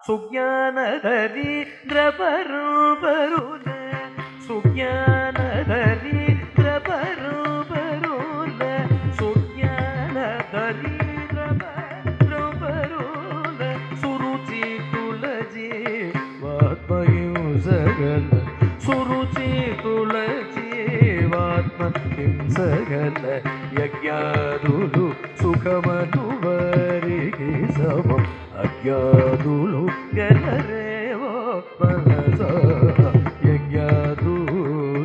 சுஜானதரி திரபருபருல சுஜானதரி திரபருபருல சுஜானதரி திரபருபருல சுருச்சி துளஜி வாத்மயும் சகல சுருச்சி துளஜி వాత్మకిం సగల యజ్ఞాదులు సుఖమనువరికి సమం అజ్ఞాదులు గలరేవో మనస యజ్ఞాదులు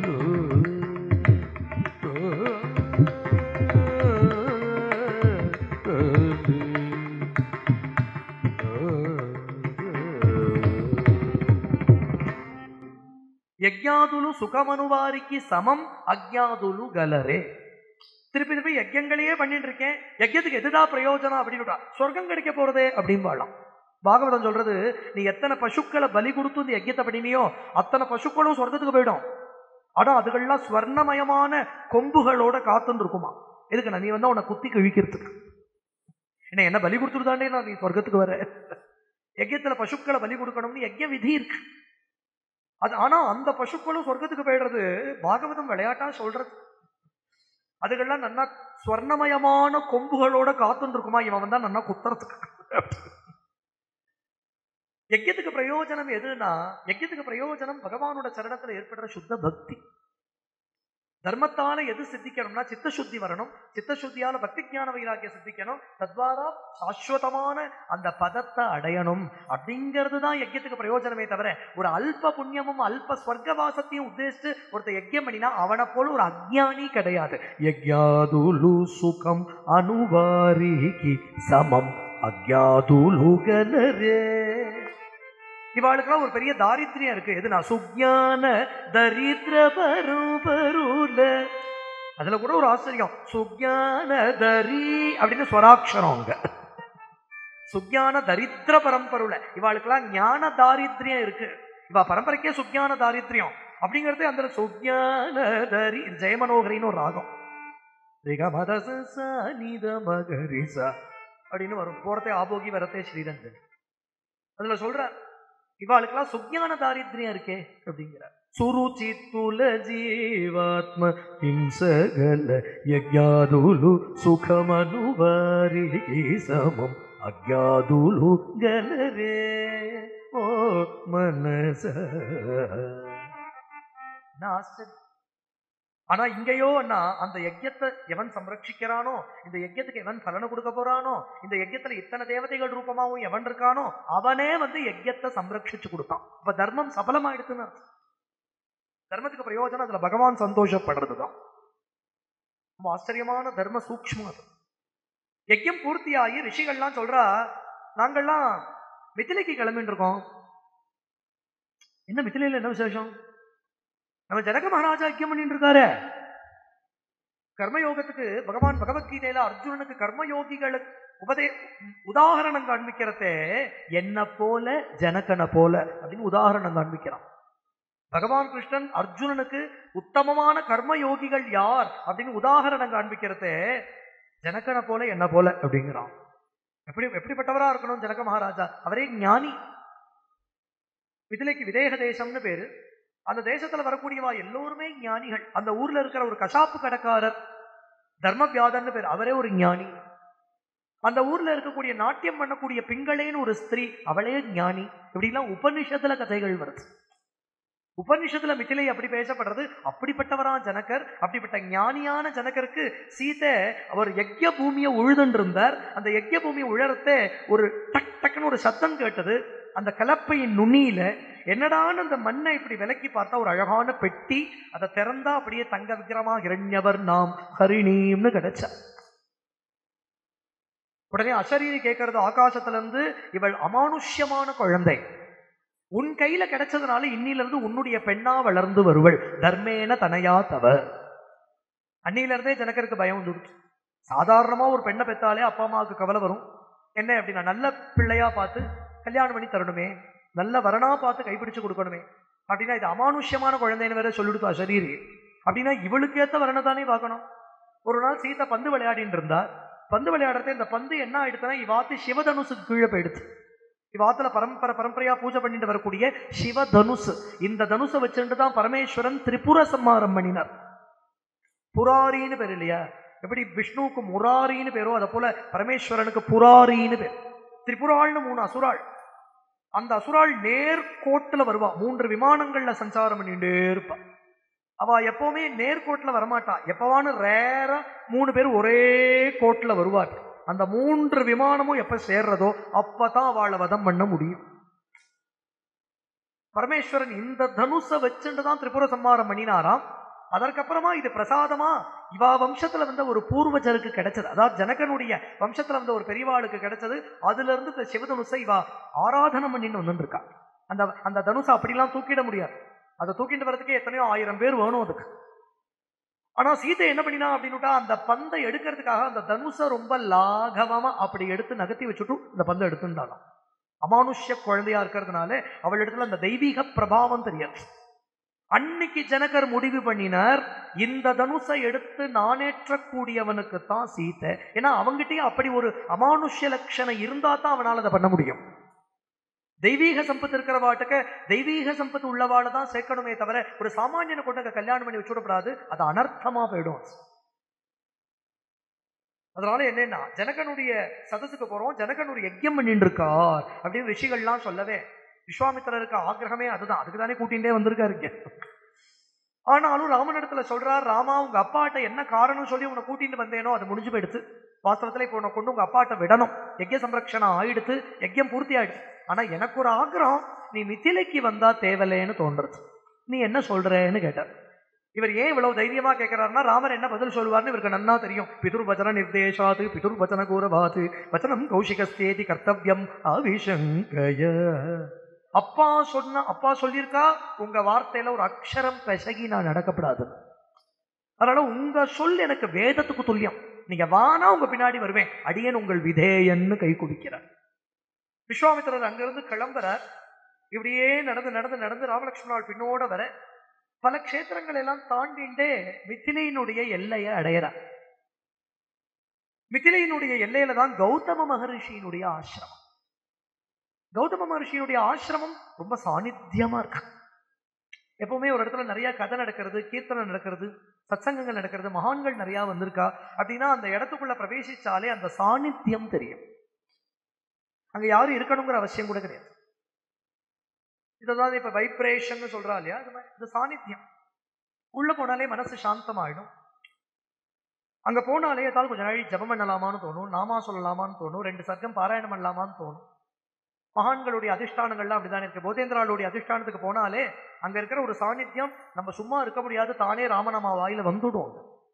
యజ్ఞాదులు సుఖమనువారికి సమம் அக்ஞாதுலு கலரே திருப்பி திருப்பி யஜ்யங்களையே பண்ணிட்டு இருக்கேன் யஜ்யத்துக்கு எதுடா பிரயோஜனம் அப்படின்னு சொர்க்கம் கிடைக்க போறதே அப்படின்னு வாழலாம் பாகவதம் சொல்றது நீ எத்தனை பசுக்களை பலி கொடுத்து இந்த யஜ்யத்தை பண்ணினியோ அத்தனை பசுக்களும் சொர்க்கத்துக்கு போயிடும் ஆனா அதுகள்லாம் ஸ்வர்ணமயமான கொம்புகளோட காத்துன்னு இருக்குமா எதுக்கு நான் நீ வந்து உன்னை குத்தி கிழிக்கிறதுக்கு என்ன என்ன பலி கொடுத்துருதாண்டே நான் நீ சொர்க்கத்துக்கு வர யஜ்யத்துல பசுக்களை பலி கொடுக்கணும்னு யஜ்ய விதி இருக்கு அது ஆனா அந்த பசுக்களும் சொர்க்கத்துக்கு போயிடுறது பாகவதம் விளையாட்டா சொல்றது அதுகள்லாம் நன்னா ஸ்வர்ணமயமான கொம்புகளோட காத்துன்னு இருக்குமா இவன் வந்தா நன்னா குத்துறதுக்கு யஜ்யத்துக்கு பிரயோஜனம் எதுனா யஜ்யத்துக்கு பிரயோஜனம் பகவானோட சரணத்துல ஏற்படுற சுத்த பக்தி தர்மத்தால எது சித்திக்கணும்னா சித்தசுத்தி வரணும் சித்தசுத்தியால பக்தி ஞான வைராக்கிய சித்திக்கணும் தத்வாரா சாஸ்வதமான அந்த பதத்தை அடையணும் அப்படிங்கிறது தான் யஜ்யத்துக்கு பிரயோஜனமே தவிர ஒரு அல்ப புண்ணியமும் அல்ப ஸ்வர்க்கவாசத்தையும் உத்தேசித்து ஒருத்தர் யஜ்யம் பண்ணினா அவனை போல ஒரு அஜ்ஞானி கிடையாது யஜ்யாதுலு சுகம் அனுவாரிகி சமம் அஜ்யாதுலு கலரே இவாளுக்கெல்லாம் ஒரு பெரிய தாரித்ரியம் இருக்கு எதுனா சுஜான தரித்திர பருபருல அதுல கூட ஒரு ஆச்சரியம் சுஜான தரி அப்படின்னு ஸ்வராட்சரம் அங்க சுஜான தரித்திர பரம்பருல இவாளுக்கெல்லாம் ஞான தாரித்ரியம் இருக்கு இவா பரம்பரைக்கே சுஜான தாரித்ரியம் அப்படிங்கிறது அந்த சுஜான தரி ஜெயமனோகரின்னு ஒரு ராகம் மகரிசா அப்படின்னு வரும் போறதே ஆபோகி வரத்தே ஸ்ரீரஞ்சன் அதுல சொல்ற இவாளுக்கெல்லாம் சுஜான தாரித்ரியம் இருக்கே அப்படிங்கிறார் சுருச்சி துல ஜீவாத்ம ஹிம்சகல யஜ்ஞாதுலு சுகமனுவாரி சமம் அஜ்ஞாதுலு கலரே ஓ மனச ஆச்சரியம் ஆனா இங்கேயோ அண்ணா அந்த யஜ்யத்தை எவன் சம்ரட்சிக்கிறானோ இந்த யஜ்யத்துக்கு எவன் பலனை கொடுக்க போறானோ இந்த யஜ்யத்துல இத்தனை தேவதைகள் ரூபமாவும் எவன் இருக்கானோ அவனே வந்து யஜ்யத்தை சம்ரட்சிச்சு கொடுத்தான் இப்ப தர்மம் சபலமாயிடுத்துன்னு அர்த்தம். தர்மத்துக்கு பிரயோஜனம் அதுல பகவான் சந்தோஷப்படுறதுதான் ரொம்ப ஆச்சரியமான தர்ம சூக்ஷ்மம் அது யஜ்யம் பூர்த்தியாகி ரிஷிகள்லாம் சொல்றா நாங்கள்லாம் மிதிலைக்கு கிளம்பிட்டு இருக்கோம் என்ன மிதிலையில என்ன விசேஷம் நம்ம ஜனக மகாராஜா ஐக்கியம் பண்ணிட்டு இருக்காரு கர்மயோகத்துக்கு பகவான் பகவத்கீதையில அர்ஜுனனுக்கு கர்மயோகிகளுக்கு உபதே உதாகரணம் காண்பிக்கிறதே என்ன போல ஜனகனை போல அப்படின்னு உதாகரணம் காண்பிக்கிறான் பகவான் கிருஷ்ணன் அர்ஜுனனுக்கு உத்தமமான கர்மயோகிகள் யார் அப்படின்னு உதாகரணம் காண்பிக்கிறதே ஜனகனை போல என்ன போல அப்படிங்கிறான் எப்படி எப்படிப்பட்டவரா இருக்கணும் ஜனக மகாராஜா அவரே ஞானி மிதிலைக்கு விதேக தேசம்னு பேரு அந்த தேசத்துல வரக்கூடியவா எல்லோருமே ஞானிகள் அந்த ஊர்ல இருக்கிற ஒரு கசாப்பு கடைக்காரர் தர்மவியாதன்னு பேர் அவரே ஒரு ஞானி அந்த ஊர்ல இருக்கக்கூடிய நாட்டியம் பண்ணக்கூடிய பிங்களேன்னு ஒரு ஸ்திரீ அவளே ஞானி இப்படிலாம் உபனிஷத்துல கதைகள் வருது உபனிஷத்துல மிथिலை அப்படி பேசப்படுறது அப்படிப்பட்டவரா ஜனகர் அப்படிப்பட்ட ஞானியான ஜனகருக்கு சீதை அவர் யஜ்ய பூமியை உழுதுன்னு இருந்தார் அந்த யஜ்ய பூமியை உழறத்தே ஒரு டக் டக்குன்னு ஒரு சத்தம் கேட்டது அந்த கலப்பையின் நுனியில என்னடான்னு அந்த மண்ணை இப்படி விலக்கி பார்த்தா ஒரு அழகான பெட்டி அதை திறந்தா அப்படியே தங்க விக்கிரமா இரண்யவர் நாம் ஹரிணீம்னு கிடைச்சா உடனே அசரீரி கேட்கறது ஆகாசத்துல இருந்து இவள் அமானுஷ்யமான குழந்தை உன் கையில கிடைச்சதுனால இன்னில இருந்து உன்னுடைய பெண்ணா வளர்ந்து வருவள் தர்மேன தனையா தவ அன்னில இருந்தே ஜனகருக்கு பயம் வந்துடுச்சு சாதாரணமா ஒரு பெண்ணை பெத்தாலே அப்பா அம்மாவுக்கு கவலை வரும் என்ன அப்படின்னா நல்ல பிள்ளையா பார்த்து கல்யாணம் பண்ணி தரணுமே நல்ல வரனா பார்த்து கைப்பிடிச்சு கொடுக்கணுமே அப்படின்னா இது அமானுஷ்யமான குழந்தைன்னு வேற சொல்லிடுத்தா சரீரி அப்படின்னா இவளுக்கு ஏத்த வரனை தானே பார்க்கணும் ஒரு நாள் சீதா பந்து விளையாடிட்டு இருந்தா பந்து விளையாடுறதே இந்த பந்து என்ன ஆயிடுச்சுன்னா இவாத்து சிவதனுசுக்கு கீழே போயிடுச்சு இவாத்துல பரம்பரை பரம்பரையா பூஜை பண்ணிட்டு வரக்கூடிய சிவ தனுசு இந்த தனுசை வச்சுட்டு தான் பரமேஸ்வரன் திரிபுர சம்மாரம் பண்ணினார் புராரின்னு பேர் இல்லையா எப்படி விஷ்ணுவுக்கு முராரின்னு பேரோ அதை போல பரமேஸ்வரனுக்கு புராரின்னு பேர் திரிபுராள்னு மூணு அசுராள் அந்த அசுராள் நேர்கோட்டுல வருவா மூன்று விமானங்கள்ல சஞ்சாரம் பண்ணிட்டே இருப்பா அவ எப்பவுமே நேர்கோட்டுல வரமாட்டா எப்பவானு ரேரா மூணு பேர் ஒரே கோட்டுல வருவார் அந்த மூன்று விமானமும் எப்ப சேர்றதோ அப்பதான் அவளை வதம் பண்ண முடியும் பரமேஸ்வரன் இந்த தனுசை வச்சுட்டு தான் திரிபுர சம்மாரம் பண்ணினாராம் அதற்கப்புறமா இது பிரசாதமா இவா வம்சத்துல வந்த ஒரு பூர்வஜருக்கு கிடைச்சது அதாவது ஜனகனுடைய வம்சத்துல வந்த ஒரு பெரியவாளுக்கு கிடைச்சது அதுல இருந்து இந்த சிவதனுசை இவா ஆராதனை பண்ணின்னு வந்துட்டு இருக்கா அந்த அந்த தனுசை அப்படிலாம் தூக்கிட முடியாது அதை தூக்கிட்டு வர்றதுக்கு எத்தனையோ ஆயிரம் பேர் வேணும் அதுக்கு ஆனா சீதை என்ன பண்ணினா அப்படின்னுட்டா அந்த பந்தை எடுக்கிறதுக்காக அந்த தனுசை ரொம்ப லாகவமா அப்படி எடுத்து நகர்த்தி வச்சுட்டு இந்த பந்தை எடுத்துட்டாலாம் அமானுஷ்ய குழந்தையா இருக்கிறதுனால அவள் இடத்துல அந்த தெய்வீக பிரபாவம் தெரியாது அன்னைக்கு ஜனகர் முடிவு பண்ணினார் இந்த தனுசை எடுத்து நானேற்றக்கூடியவனுக்கு தான் சீத்தை ஏன்னா அவங்கிட்டயும் அப்படி ஒரு அமானுஷ்ய லட்சணம் இருந்தா தான் அவனால அதை பண்ண முடியும் தெய்வீக சம்பத்து இருக்கிறவாட்டுக்கு தெய்வீக சம்பத்து உள்ளவாளை தான் சேர்க்கணுமே தவிர ஒரு சாமானியனை கொண்டு அங்க கல்யாணம் பண்ணி வச்சுடக்கூடாது அது அனர்த்தமா போயிடும் அதனால என்னன்னா ஜனகனுடைய சதசுக்கு போறோம் ஜனகன் ஒரு யஜ்யம் பண்ணிட்டு இருக்கார் அப்படின்னு ரிஷிகள்லாம் சொல்லவே விஸ்வாமித்திரருக்கு ஆக்கிரகமே அதுதான் அதுக்கு தானே கூட்டிகிட்டே வந்திருக்காரு ஆனாலும் ராமனிடத்துல சொல்றார் ராமா உங்க அப்பாட்ட என்ன காரணம் சொல்லி உன்னை கூட்டிட்டு வந்தேனோ அது முடிஞ்சு போயிடுத்து வாஸ்தவத்துல இப்போ உன்னை கொண்டு உங்க அப்பாட்ட விடணும் யஜ்ய சம்ரக்ஷணம் ஆயிடுத்து யஜ்யம் பூர்த்தி ஆயிடுச்சு ஆனா எனக்கு ஒரு ஆக்கிரகம் நீ மித்திலைக்கு வந்தா தேவலேன்னு தோன்றது நீ என்ன சொல்றேன்னு கேட்டார் இவர் ஏன் இவ்வளவு தைரியமா கேட்கிறாருன்னா ராமர் என்ன பதில் சொல்லுவார்னு இவருக்கு நன்னா தெரியும் பிதுர் வச்சன நிர்தேசாத்து பிதுர் வச்சன கூறபாத்து வச்சனம் கௌஷிகஸ்தேதி கர்த்தவியம் அவிஷங்கய அப்பா சொன்ன அப்பா சொல்லியிருக்கா உங்க வார்த்தையில ஒரு அக்ஷரம் பெசகி நான் நடக்கப்படாது அதனால உங்க சொல் எனக்கு வேதத்துக்கு துல்லியம் நீங்க வானா உங்க பின்னாடி வருவேன் அடியன் உங்கள் விதேயன்னு கை குடிக்கிறார் விஸ்வாமித்திரர் அங்கிருந்து கிளம்புறார் இப்படியே நடந்து நடந்து நடந்து ராமலட்சுமணால் பின்னோட வர பல க்ஷேத்திரங்கள் எல்லாம் தாண்டிண்டே மித்திலையினுடைய எல்லையை அடையிறார் மித்திலையினுடைய எல்லையில தான் கௌதம மகரிஷியினுடைய ஆசிரமம் கௌதம மகர்ஷியுடைய ஆசிரமம் ரொம்ப சாநித்தியமா இருக்கு எப்பவுமே ஒரு இடத்துல நிறைய கதை நடக்கிறது கீர்த்தனை நடக்கிறது சத்சங்கங்கள் நடக்கிறது மகான்கள் நிறைய வந்திருக்கா அப்படின்னா அந்த இடத்துக்குள்ள பிரவேசிச்சாலே அந்த சாநித்தியம் தெரியும் அங்க யாரும் இருக்கணுங்கிற அவசியம் கூட கிடையாது இதுதான் இப்ப வைப்ரேஷன் சொல்றா இல்லையா அது மாதிரி இந்த சாநித்தியம் உள்ள போனாலே மனசு சாந்தமாயிடும் அங்க போனாலே ஏதாவது கொஞ்ச நாள் ஜபம் பண்ணலாமான்னு தோணும் நாமா சொல்லலாமான்னு தோணும் ரெண்டு சர்க்கம் பாராயணம் பண்ணலாமான்னு தோணும் மகான்களுடைய அதிஷ்டானங்கள்லாம் அப்படிதான் இருக்கு போதேந்திராளுடைய அதிஷ்டானத்துக்கு போனாலே அங்க இருக்கிற ஒரு சாநித்தியம் நம்ம சும்மா இருக்க முடியாது தானே ராமநாமா வாயில வந்துடும்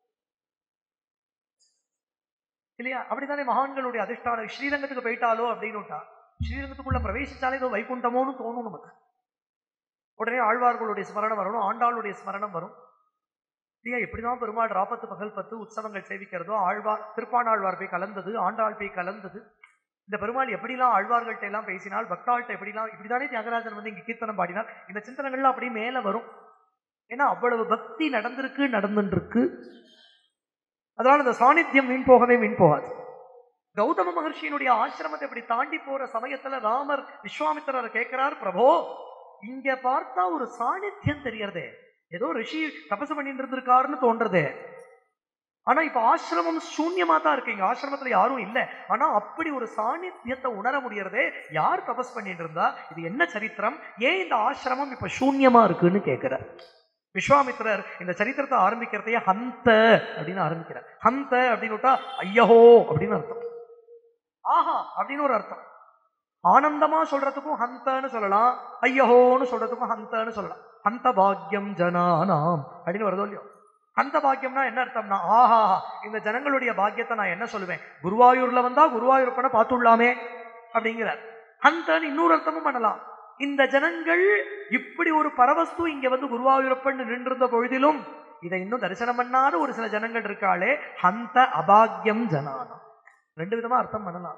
இல்லையா அப்படித்தானே மகான்களுடைய அதிஷ்டானம் ஸ்ரீரங்கத்துக்கு போயிட்டாலோ அப்படின்னுட்டா ஸ்ரீரங்கத்துக்குள்ள பிரவேசிச்சாலே ஏதோ வைகுண்டமோன்னு தோணும் நமக்கு உடனே ஆழ்வார்களுடைய ஸ்மரணம் வரணும் ஆண்டாளுடைய ஸ்மரணம் வரும் இல்லையா எப்படிதான் பெருமாள் ராப்பத்து பகல் பத்து உற்சவங்கள் சேவிக்கிறதோ ஆழ்வார் திருப்பாணாழ்வார் போய் கலந்தது ஆண்டாள் போய் கலந்தது இந்த பெருமாள் எப்படிலாம் ஆழ்வார்கள்ட்ட எல்லாம் பேசினால் பக்தாள்கிட்ட எப்படிலாம் இப்படிதானே தியாகராஜன் வந்து இங்க கீர்த்தனம் பாடினார் இந்த சிந்தனைகள்லாம் அப்படியே மேல வரும் ஏன்னா அவ்வளவு பக்தி நடந்திருக்கு நடந்துட்டு இருக்கு அதனால இந்த சாநித்தியம் மீன் போகவே மீன் போகாது கௌதம மகர்ஷியினுடைய ஆசிரமத்தை இப்படி தாண்டி போற சமயத்துல ராமர் விஸ்வாமித்திரர் கேட்கிறார் பிரபோ இங்க பார்த்தா ஒரு சாநித்தியம் தெரியறதே ஏதோ ரிஷி தபசு பண்ணிட்டு இருந்திருக்காருன்னு தோன்றதே ஆனா இப்ப ஆசிரமம் சூன்யமா தான் இருக்கு இங்க ஆசிரமத்துல யாரும் இல்ல ஆனா அப்படி ஒரு சாநித்தியத்தை உணர முடியறதே யார் தபஸ் பண்ணிட்டு இருந்தா இது என்ன சரித்திரம் ஏன் இந்த ஆசிரமம் இப்ப சூன்யமா இருக்குன்னு கேட்கிற விஸ்வாமித்திரர் இந்த சரித்திரத்தை ஆரம்பிக்கிறதையே ஹந்த அப்படின்னு ஆரம்பிக்கிறார் ஹந்த அப்படின்னு விட்டா ஐயஹோ அப்படின்னு அர்த்தம் ஆஹா அப்படின்னு ஒரு அர்த்தம் ஆனந்தமா சொல்றதுக்கும் ஹந்தன்னு சொல்லலாம் ஐயஹோன்னு சொல்றதுக்கும் ஹந்தன்னு சொல்லலாம் ஹந்த பாக்யம் ஜனானாம் அப்படின்னு வருதோ இல்லையோ அந்த பாக்கியம்னா என்ன அர்த்தம்னா ஆஹா இந்த ஜனங்களுடைய பாக்கியத்தை நான் என்ன சொல்லுவேன் குருவாயூர்ல வந்தா குருவாயூரப்பனை பார்த்துள்ளாமே அப்படிங்கிறார் ஹந்தன்னு இன்னொரு அர்த்தமும் பண்ணலாம் இந்த ஜனங்கள் இப்படி ஒரு பரவஸ்து இங்க வந்து குருவாயூரப்பன் நின்றிருந்த பொழுதிலும் இதை இன்னும் தரிசனம் பண்ணாத ஒரு சில ஜனங்கள் இருக்காளே ஹந்த அபாகியம் ஜனானம் ரெண்டு விதமா அர்த்தம் பண்ணலாம்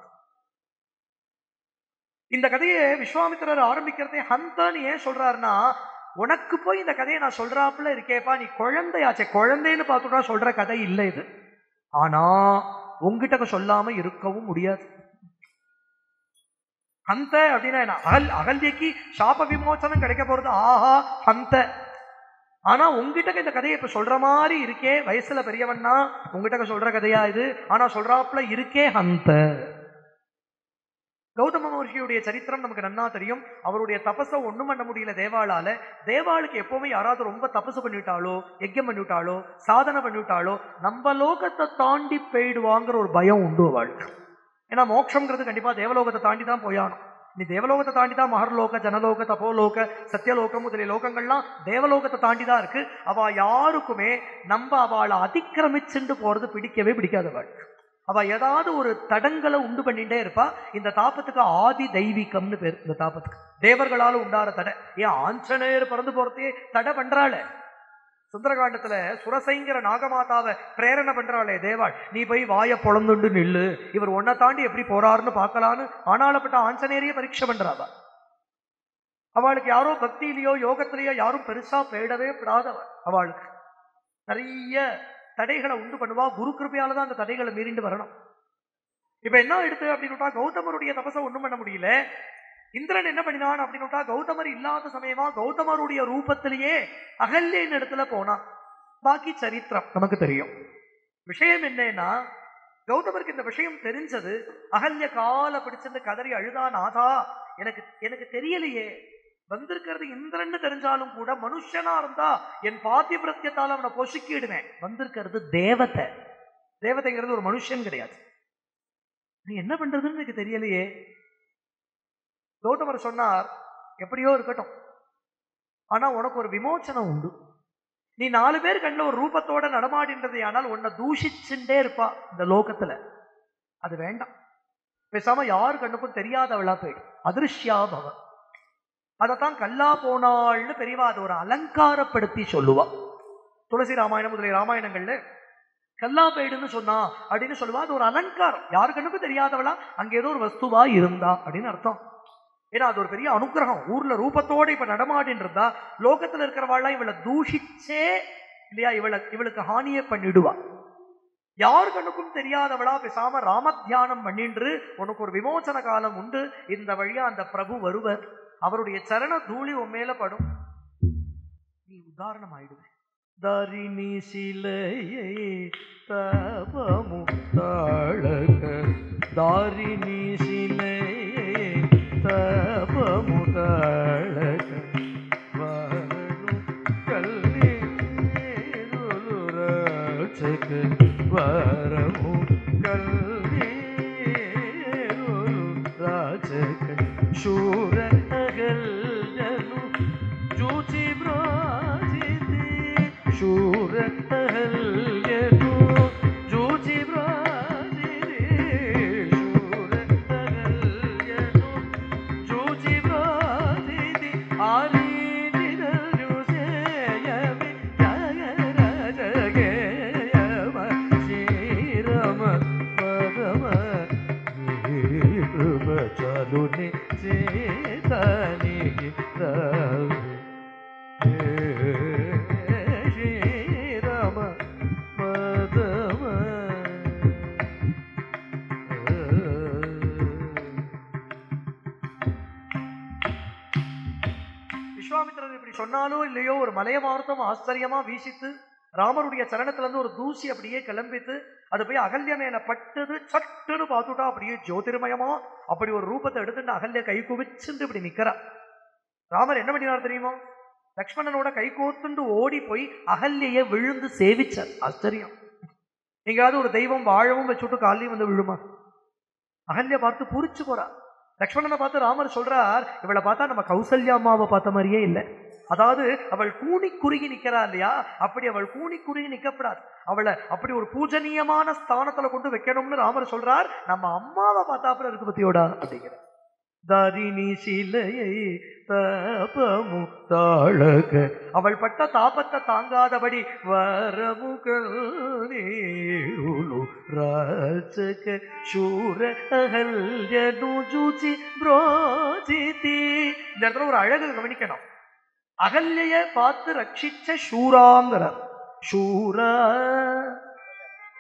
இந்த கதையை விஸ்வாமித்திரர் ஆரம்பிக்கிறதே ஹந்தன்னு ஏன் சொல்றாருன்னா உனக்கு போய் இந்த கதையை நான் சொல்றாப்புல இருக்கேப்பா நீ குழந்தையாச்சே குழந்தைன்னு பார்த்துட்டா சொல்ற கதை இல்லை இது ஆனா உங்ககிட்ட சொல்லாம இருக்கவும் முடியாது ஹந்த அப்படின்னா என்ன அகல் அகல்யக்கு சாப விமோசனம் கிடைக்க போறது ஆஹா ஹந்த ஆனா உங்ககிட்ட இந்த கதையை இப்ப சொல்ற மாதிரி இருக்கே வயசுல பெரியவன்னா உங்ககிட்ட சொல்ற கதையா இது ஆனா சொல்றாப்புல இருக்கே ஹந்த கௌதம மகர்ஷியுடைய சரித்திரம் நமக்கு நன்னா தெரியும் அவருடைய தபஸை ஒண்ணும் பண்ண முடியல தேவாளால தேவாளுக்கு எப்பவுமே யாராவது ரொம்ப தபசு பண்ணிவிட்டாலோ யஜ்யம் பண்ணிவிட்டாலோ சாதனை பண்ணிவிட்டாலோ நம்ம லோகத்தை தாண்டி போயிடுவாங்கிற ஒரு பயம் உண்டு அவளுக்கு ஏன்னா மோட்சம்ங்கிறது கண்டிப்பா தேவலோகத்தை தாண்டி தான் போயானும் நீ தேவலோகத்தை தாண்டி தான் மகர்லோக ஜனலோக தபோலோக சத்தியலோகம் முதலிய லோகங்கள்லாம் தேவலோகத்தை தாண்டி தான் இருக்கு அவ யாருக்குமே நம்ம அவளை அதிக்கிரமிச்சுண்டு போறது பிடிக்கவே பிடிக்காதவள் அவ ஏதாவது ஒரு தடங்களை உண்டு பண்ணிட்டே இருப்பா இந்த தாபத்துக்கு ஆதி தெய்வீகம்னு பேர் இந்த தாபத்துக்கு தேவர்களால உண்டான தடை ஏன் ஆஞ்சநேயர் பிறந்து போறதையே தடை பண்றாளே சுந்தரகாண்டத்துல சுரசைங்கிற நாகமாதாவை பிரேரணை பண்றாளே தேவாள் நீ போய் வாயை பொழந்துண்டு நில்லு இவர் உன்னை தாண்டி எப்படி போறாருன்னு பார்க்கலான்னு ஆனாலப்பட்ட ஆஞ்சநேயரையே பரீட்சை பண்றாவ அவளுக்கு யாரோ பக்தியிலையோ யோகத்திலேயோ யாரும் பெருசா பேடவே விடாதவள் அவளுக்கு நிறைய தடைகளை உண்டு பண்ணுவா குரு கிருப்பையால தான் அந்த தடைகளை மீறிண்டு வரணும் இப்ப என்ன எடுத்து அப்படின்னுட்டா கௌதமருடைய தபசை ஒண்ணும் பண்ண முடியல இந்திரன் என்ன பண்ணினான் அப்படின்னுட்டா கௌதமர் இல்லாத சமயமா கௌதமருடைய ரூபத்திலேயே அகல்யின் இடத்துல போனான் பாக்கி சரித்திரம் நமக்கு தெரியும் விஷயம் என்னன்னா கௌதமருக்கு இந்த விஷயம் தெரிஞ்சது அகல்ய கால பிடிச்சிருந்து கதறி அழுதா நாதா எனக்கு எனக்கு தெரியலையே வந்திருக்கிறது இந்திரன்னு தெரிஞ்சாலும் கூட மனுஷனா இருந்தா என் பாத்தியபிரத்தியத்தால் அவனை பொசுக்கிடுவேன் வந்திருக்கிறது தேவதை தேவதைங்கிறது ஒரு மனுஷன் கிடையாது நீ என்ன பண்றதுன்னு எனக்கு தெரியலையே கௌதமர் சொன்னார் எப்படியோ இருக்கட்டும் ஆனா உனக்கு ஒரு விமோச்சனம் உண்டு நீ நாலு பேர் கண்ணில் ஒரு ரூபத்தோட நடமாடின்றது ஆனால் உன்னை தூஷிச்சுட்டே இருப்பா இந்த லோகத்துல அது வேண்டாம் பேசாம யார் கண்ணுக்கும் தெரியாதவளா போயிடும் அதிருஷ்யா பவன் அதைத்தான் கல்லா போனாள்னு பெரியவா அதை ஒரு அலங்காரப்படுத்தி சொல்லுவா துளசி ராமாயணம் முதலிய ராமாயணங்கள்ல கல்லா போயிடுன்னு சொன்னா அப்படின்னு சொல்லுவா அது ஒரு அலங்காரம் யாரு கண்ணுக்கும் தெரியாதவளா அங்க ஏதோ ஒரு வஸ்துவா இருந்தா அப்படின்னு அர்த்தம் ஏன்னா அது ஒரு பெரிய அனுக்கிரகம் ஊர்ல ரூபத்தோட இப்ப நடமாடின்னு இருந்தா லோகத்துல இருக்கிறவாள்லாம் இவளை தூஷிச்சே இல்லையா இவளை இவளுக்கு ஹானியே பண்ணிடுவா யார் கண்ணுக்கும் தெரியாதவளா பேசாம ராம தியானம் பண்ணின்று உனக்கு ஒரு விமோசன காலம் உண்டு இந்த வழியா அந்த பிரபு வருவர் அவருடைய சரண தூளி உன் மேல படும் நீ உதாரணம் ஆயிடுவே தரிணி சிலையை தபமு தாழக தாரிணி சிலையை தபமு தாழக வரணும் கல்வி வரமு கல்வி ರಾಜಕ ಶೂರ ಅಗಲ್ಯನು ಜೂಚಿ ಬ್ರಾಜಿತಿ ಶೂರ ಅಗಲ್ಯನು ಜೂಚಿ ಬ್ರಾಜಿತಿ ಶೂರ ಅಗಲ್ಯನು ಜೂಚಿ ಬ್ರಾಜಿತಿ ಆರೀತಿದರು ಸೇಯವಿ ಜಯ ರಾಜಗೇಯಮ ಶ್ರೀರಮ ಪರಮ కృప చాలుని చేతానికి శ్రీరామ పదమ விஸ்வாமித்திரன் இப்படி சொன்னாலோ இல்லையோ ஒரு மலையமார்த்தம் ஆச்சரியமா வீசித்து ராமருடைய சரணத்துல இருந்து ஒரு தூசி அப்படியே கிளம்பித்து அது போய் அகல்ய மேல பட்டது சட்டுன்னு பார்த்துட்டா அப்படியே ஜோதிர்மயமா அப்படி ஒரு ரூபத்தை எடுத்துட்டு அகல்ய கை குவிச்சுட்டு இப்படி நிக்கிறா ராமர் என்ன பண்ணினார் தெரியுமா லக்ஷ்மணனோட கை கோர்த்துண்டு ஓடி போய் அகல்யைய விழுந்து சேவிச்சார் ஆச்சரியம் எங்கேயாவது ஒரு தெய்வம் வாழவும் வச்சுட்டு காலையும் வந்து விழுமா அகல்ய பார்த்து பூரிச்சு போறா லக்ஷ்மணனை பார்த்து ராமர் சொல்றார் இவளை பார்த்தா நம்ம கௌசல்யா அம்மாவை பார்த்த மாதிரியே இல்லை அதாவது அவள் கூனி குறுகி நிக்கிறா இல்லையா அப்படி அவள் கூனி குறுகி நிக்கப்படாது அவளை அப்படி ஒரு பூஜனீயமான ஸ்தானத்துல கொண்டு வைக்கணும்னு ராமர் சொல்றார் நம்ம அம்மாவை பார்த்தாப்புல இருக்கு பத்தியோடா அப்படிங்கிற தரிணி சிலையை தபமு தாழக அவள் பட்ட தாபத்தை தாங்காதபடி வரமுகல் நீருளு ராஜக சூர அகல்யனு ஜூச்சி புரோஜிதி இந்த இடத்துல ஒரு அழகு கவனிக்கணும் அகல்ய பார்த்து ரட்சிச்ச சூராங்கிறார் சூரா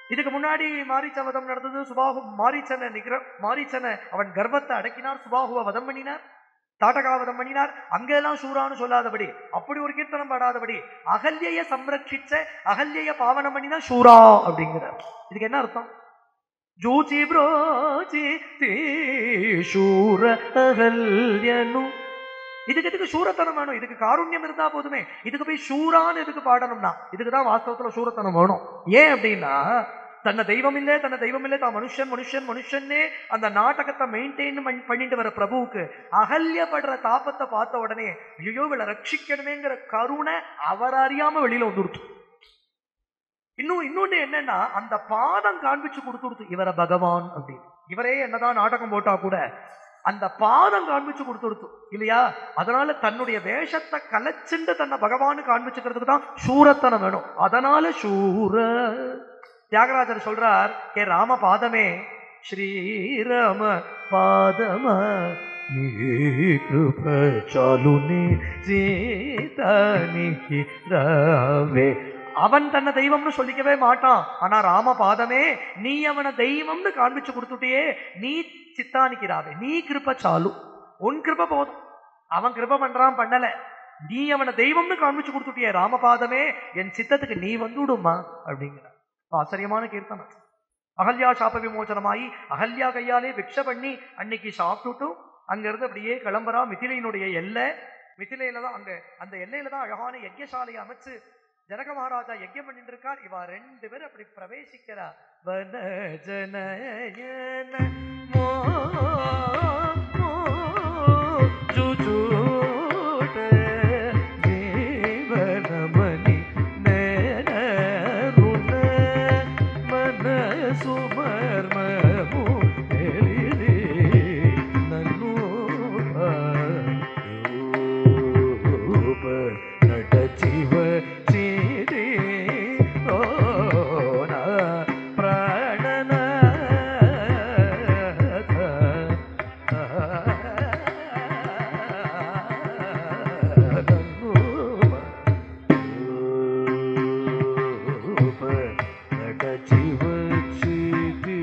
இதுக்கு முன்னாடி மாரீச்ச வதம் நடந்தது சுபாகு மாரீச்சனை நிகிர மாரீச்சனை அவன் கர்வத்தை அடக்கினார் சுபாகுவை வதம் பண்ணினார் தாட்டகாவதம் பண்ணினார் அங்கெல்லாம் சூரான்னு சொல்லாதபடி அப்படி ஒரு கீர்த்தனம் பாடாதபடி அகல்யைய சம்ரட்சிச்ச அகல்யைய பாவனம் பண்ணினா சூரா அப்படிங்கிறார் இதுக்கு என்ன அர்த்தம் ஜூச்சி ப்ரோச்சி தீஷூர அகல்யனு இதுக்கு எதுக்கு சூரத்தனம் வேணும் இதுக்கு காருண்யம் இருந்தா போதுமே இதுக்கு போய் சூரான்னு எதுக்கு பாடணும்னா இதுக்கு தான் வாஸ்தவத்துல சூரத்தனம் வேணும் ஏன் அப்படின்னா தன்னை தெய்வம் இல்லை தன்னை தெய்வம் இல்லை தான் மனுஷன் மனுஷன் மனுஷன்னே அந்த நாடகத்தை மெயின்டைன் பண்ணிட்டு வர பிரபுவுக்கு அகல்யப்படுற தாபத்தை பார்த்த உடனே ஐயோ இவளை ரட்சிக்கணுமேங்கிற கருணை அவர் அறியாம வெளியில வந்துடுச்சு இன்னும் இன்னொன்னு என்னன்னா அந்த பாதம் காண்பிச்சு கொடுத்துடுத்து இவரை பகவான் அப்படின்னு இவரே என்னதான் நாடகம் போட்டா கூட அந்த பாதம் காண்பிச்சு கொடுத்துடுத்து இல்லையா அதனால தன்னுடைய வேஷத்தை கலைச்சுண்டு தன்னை பகவானு காண்பிச்சுக்கிறதுக்கு தான் சூரத்தனம் வேணும் அதனால சூர தியாகராஜர் சொல்றார் ஏ ராம பாதமே ஸ்ரீராம பாதம நீ கிருப சாலுனி சீதானிக்கு ராவே அவன் தன்னை தெய்வம்னு சொல்லிக்கவே மாட்டான் ஆனா ராம பாதமே நீ அவனை தெய்வம்னு காண்பிச்சு கொடுத்துட்டியே நீ சித்தானிக்கிறாவே நீ கிருப சாலு உன் கிருப போதும் அவன் கிருப பண்றான் பண்ணல நீ அவனை தெய்வம்னு காண்பிச்சு கொடுத்துட்டியே ராமபாதமே என் சித்தத்துக்கு நீ வந்துடுமா அப்படிங்கிற ஆச்சரியமான கீர்த்தனம் அகல்யா சாப விமோச்சனமாயி அகல்யா கையாலே பிக்ஷ பண்ணி அன்னைக்கு சாப்பிட்டுட்டும் அங்கிருந்து அப்படியே கிளம்புறா மிதிலையினுடைய எல்லை மிதிலையில தான் அங்க அந்த எல்லையில தான் அழகான யஜ்யசாலையை அமைச்சு ஜனக மகாராஜா யஜ்யம் பண்ணிட்டு இருக்கார் இவா ரெண்டு பேரும் அப்படி பிரவேசிக்கிறா வன ஜனயன மோ மோ ஜுஜூட தேவனமணி நேருண மனசு மர்மமு எழிலே ನನ್ನೂಪ ನಟ ಜೀವ ಚೀರಿ ಓನ ಪ್ರಾಣನ ನಟ ಜೀವ ಚೀರಿ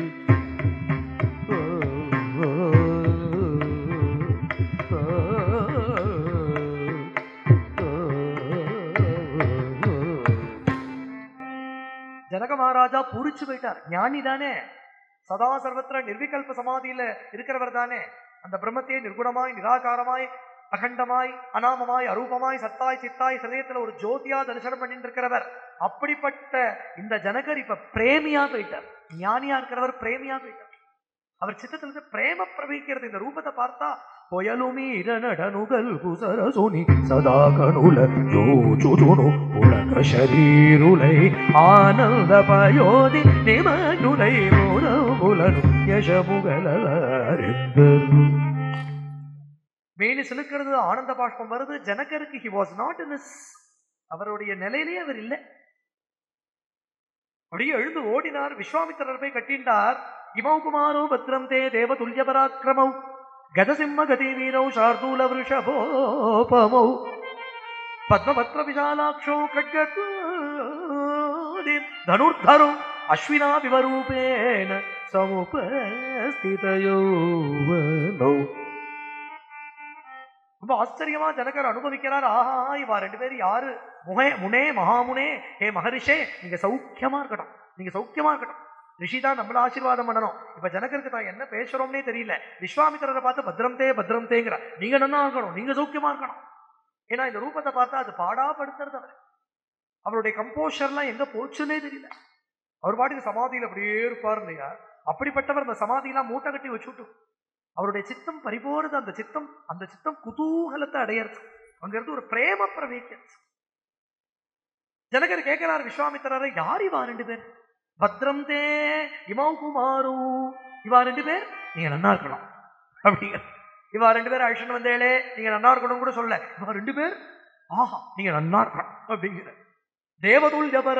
ஜனக மகாராஜா பூரிச்சு போயிட்டார் ஞானி தானே சதா சர்வத்திர நிர்விகல்ப சமாதியில இருக்கிறவர் தானே அந்த பிரம்மத்தையே நிர்குணமாய் நிராகாரமாய் அகண்டமாய் அனாமமாய் அரூபமாய் சத்தாய் சித்தாய் சதயத்துல ஒரு ஜோதியா தரிசனம் பண்ணிட்டு இருக்கிறவர் அப்படிப்பட்ட இந்த ஜனகர் இப்ப பிரேமியா போயிட்டார் ஞானியா இருக்கிறவர் பிரேமியா போயிட்டார் அவர் சித்தத்திலிருந்து பிரேம பிரவகிக்கிறது இந்த ரூபத்தை பார்த்தா பொயலுமீர நடனுகல் குசரசுனி சதா கணுல ஜோச்சுதுணு உலக ಶರೀರುಲೈ ಆನಂದ ಪಯೋದಿ ನಿಮನುಲೈ ಮೂಲನು ಯಶಮುಗಲರೆಂದರು மேனி சிலுக்கிறது ஆனந்த பாஷ்பம் வருது ஜனகருக்கு ஹி வாஸ் நாட் இன் அவருடைய நிலையிலேயே அவர் இல்லை அப்படியே எழுந்து ஓடினார் விஸ்வாமித்திரர் போய் கட்டின்றார் இமௌ குமாரோ பத்ரம் தே தேவ துல்லிய பராக்கிரமௌ கதசிம்ம கதி வீரௌ சார்தூல விருஷபோபமௌ பத்மபத்ர விசாலாட்சோ கட்கூதி தனுர்தரோ அஸ்வினா விவரூபேன சமுபஸ்திதயோவனோ ரொம்ப ஆச்சரியமா ஜனகர் அனுபவிக்கிறார் ஆஹா இவா ரெண்டு பேரும் யாரு முகே முனே மகாமுனே ஹே மகரிஷே நீங்க சௌக்கியமா இருக்கட்டும் நீங்க சௌக்கியமா இருக்கட்டும் ரிஷி தான் நம்மள ஆசீர்வாதம் பண்ணணும் இப்ப ஜனகருக்கு தான் என்ன பேசுறோம்னே தெரியல விஸ்வாமித்திரரை பார்த்து பத்ரம் தே பத்ரம் தேங்கிற நீங்க நல்லா இருக்கணும் நீங்க சௌக்கியமா இருக்கணும் ஏன்னா இந்த ரூபத்தை பார்த்தா அது பாடாப்படுத்துறது அவர் அவருடைய கம்போஷர்லாம் எங்க போச்சுன்னே தெரியல அவர் பாட்டுக்கு சமாதியில அப்படியே இருப்பார் இல்லையா அப்படிப்பட்டவர் அந்த சமாதியெல்லாம் மூட்டை கட்டி வச்சுட்டு அவருடைய சித்தம் பரிபூர்ண அந்த சித்தம் அந்த சித்தம் குதூகலத்தை அடையறது அங்க இருந்து ஒரு பிரேம பிரவேக்கிறது ஜனகர் கேட்கிறார் விஸ்வாமித்திரரை யார் இவா ரெண்டு பேர் பத்ரம் தே இமாவு குமாரு இவா ரெண்டு பேர் நீங்க நன்னா இருக்கணும் அப்படிங்கிற இவா ரெண்டு பேர் அழிச்சுன்னு வந்தேளே நீங்க நன்னா இருக்கணும் கூட சொல்ல இவா ரெண்டு பேர் ஆஹா நீங்க நன்னா இருக்கணும் அப்படிங்கிற தேவதுல் ஜபர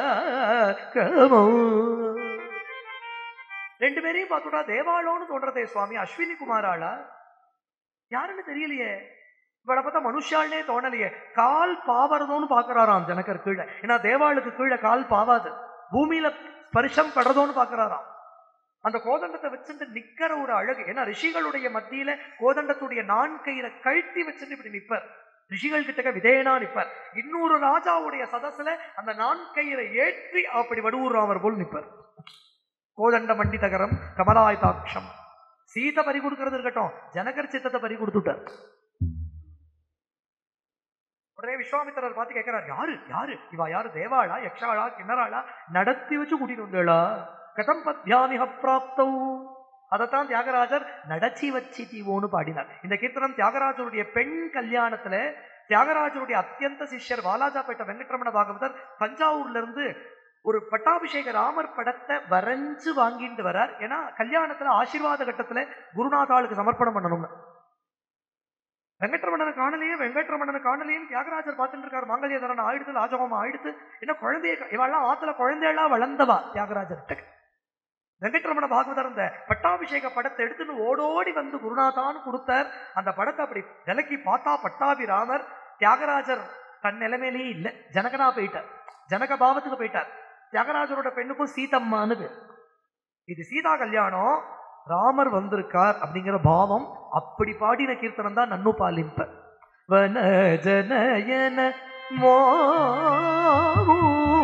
ரெண்டு பேரையும் பார்த்துட்டா தேவாளோன்னு தோன்றதே சுவாமி அஸ்வினி குமாராளா யாருன்னு தெரியலையே இவளை பார்த்தா மனுஷால்னே தோணலையே கால் பாவறதோன்னு பாக்குறாராம் ஜனகர் கீழே ஏன்னா தேவாளுக்கு கீழே கால் பாவாது பூமியில ஸ்பர்ஷம் படுறதோன்னு பாக்குறாராம் அந்த கோதண்டத்தை வச்சுட்டு நிக்கிற ஒரு அழகு ஏன்னா ரிஷிகளுடைய மத்தியில கோதண்டத்துடைய நான் கயிறை கழட்டி வச்சுட்டு இப்படி நிப்பர் ரிஷிகள் கிட்டக்க விதேனா நிப்பர் இன்னொரு ராஜாவுடைய சதசுல அந்த நான் கயிறை ஏற்றி அப்படி வடுவூர்ராமர் போல் நிப்பர் கோதண்ட மண்டி தகரம் கமலாயதாட்சம் சீதை பறி கொடுக்கறது இருக்கட்டும் ஜனகர் சித்தத்தை பறி கொடுத்துட்டார் உடனே விஸ்வாமித்திரர் பார்த்து கேட்கிறார் யாரு யாரு இவா யாரு தேவாளா யக்ஷாளா கிண்ணறாளா நடத்தி வச்சு கூட்டிட்டு வந்தேளா கதம் பத்யாமிக பிராப்தௌ அதைத்தான் தியாகராஜர் நடச்சி வச்சு தீவோன்னு பாடினார் இந்த கீர்த்தனம் தியாகராஜருடைய பெண் கல்யாணத்துல தியாகராஜருடைய அத்தியந்த சிஷ்யர் வாலாஜாப்பேட்ட வெங்கட்ரமண பாகவதர் தஞ்சாவூர்ல இருந்து ஒரு பட்டாபிஷேக ராமர் படத்தை வரைஞ்சு வாங்கிட்டு வரார் ஏன்னா கல்யாணத்துல ஆசீர்வாத கட்டத்துல குருநாதாளுக்கு சமர்ப்பணம் பண்ணணும்னு வெங்கட்ரமணனை காணலையே வெங்கட்ரமணனை காணலையும் தியாகராஜர் பார்த்துட்டு இருக்காரு மாங்கல்யதரன் ஆயிடுத்து ராஜகோமம் ஆயிடுத்து என்ன குழந்தைய இவெல்லாம் ஆத்துல குழந்தையெல்லாம் வளர்ந்தவா தியாகராஜர்கிட்ட வெங்கட்ரமண பாகவதர் அந்த பட்டாபிஷேக படத்தை எடுத்துன்னு ஓடோடி வந்து குருநாதான்னு கொடுத்தார் அந்த படத்தை அப்படி விலக்கி பார்த்தா பட்டாபி ராமர் தியாகராஜர் தன் நிலைமையிலேயே இல்லை ஜனகனா போயிட்டார் ஜனக பாவத்துக்கு போயிட்டார் தியாகராஜரோட பெண்ணுக்கும் சீதம்மான்னு பேர் இது சீதா கல்யாணம் ராமர் வந்திருக்கார் அப்படிங்கிற பாவம் அப்படி பாடின கீர்த்தனம் தான் நன்னு பாலிம்ப வன ஜனயன மோமு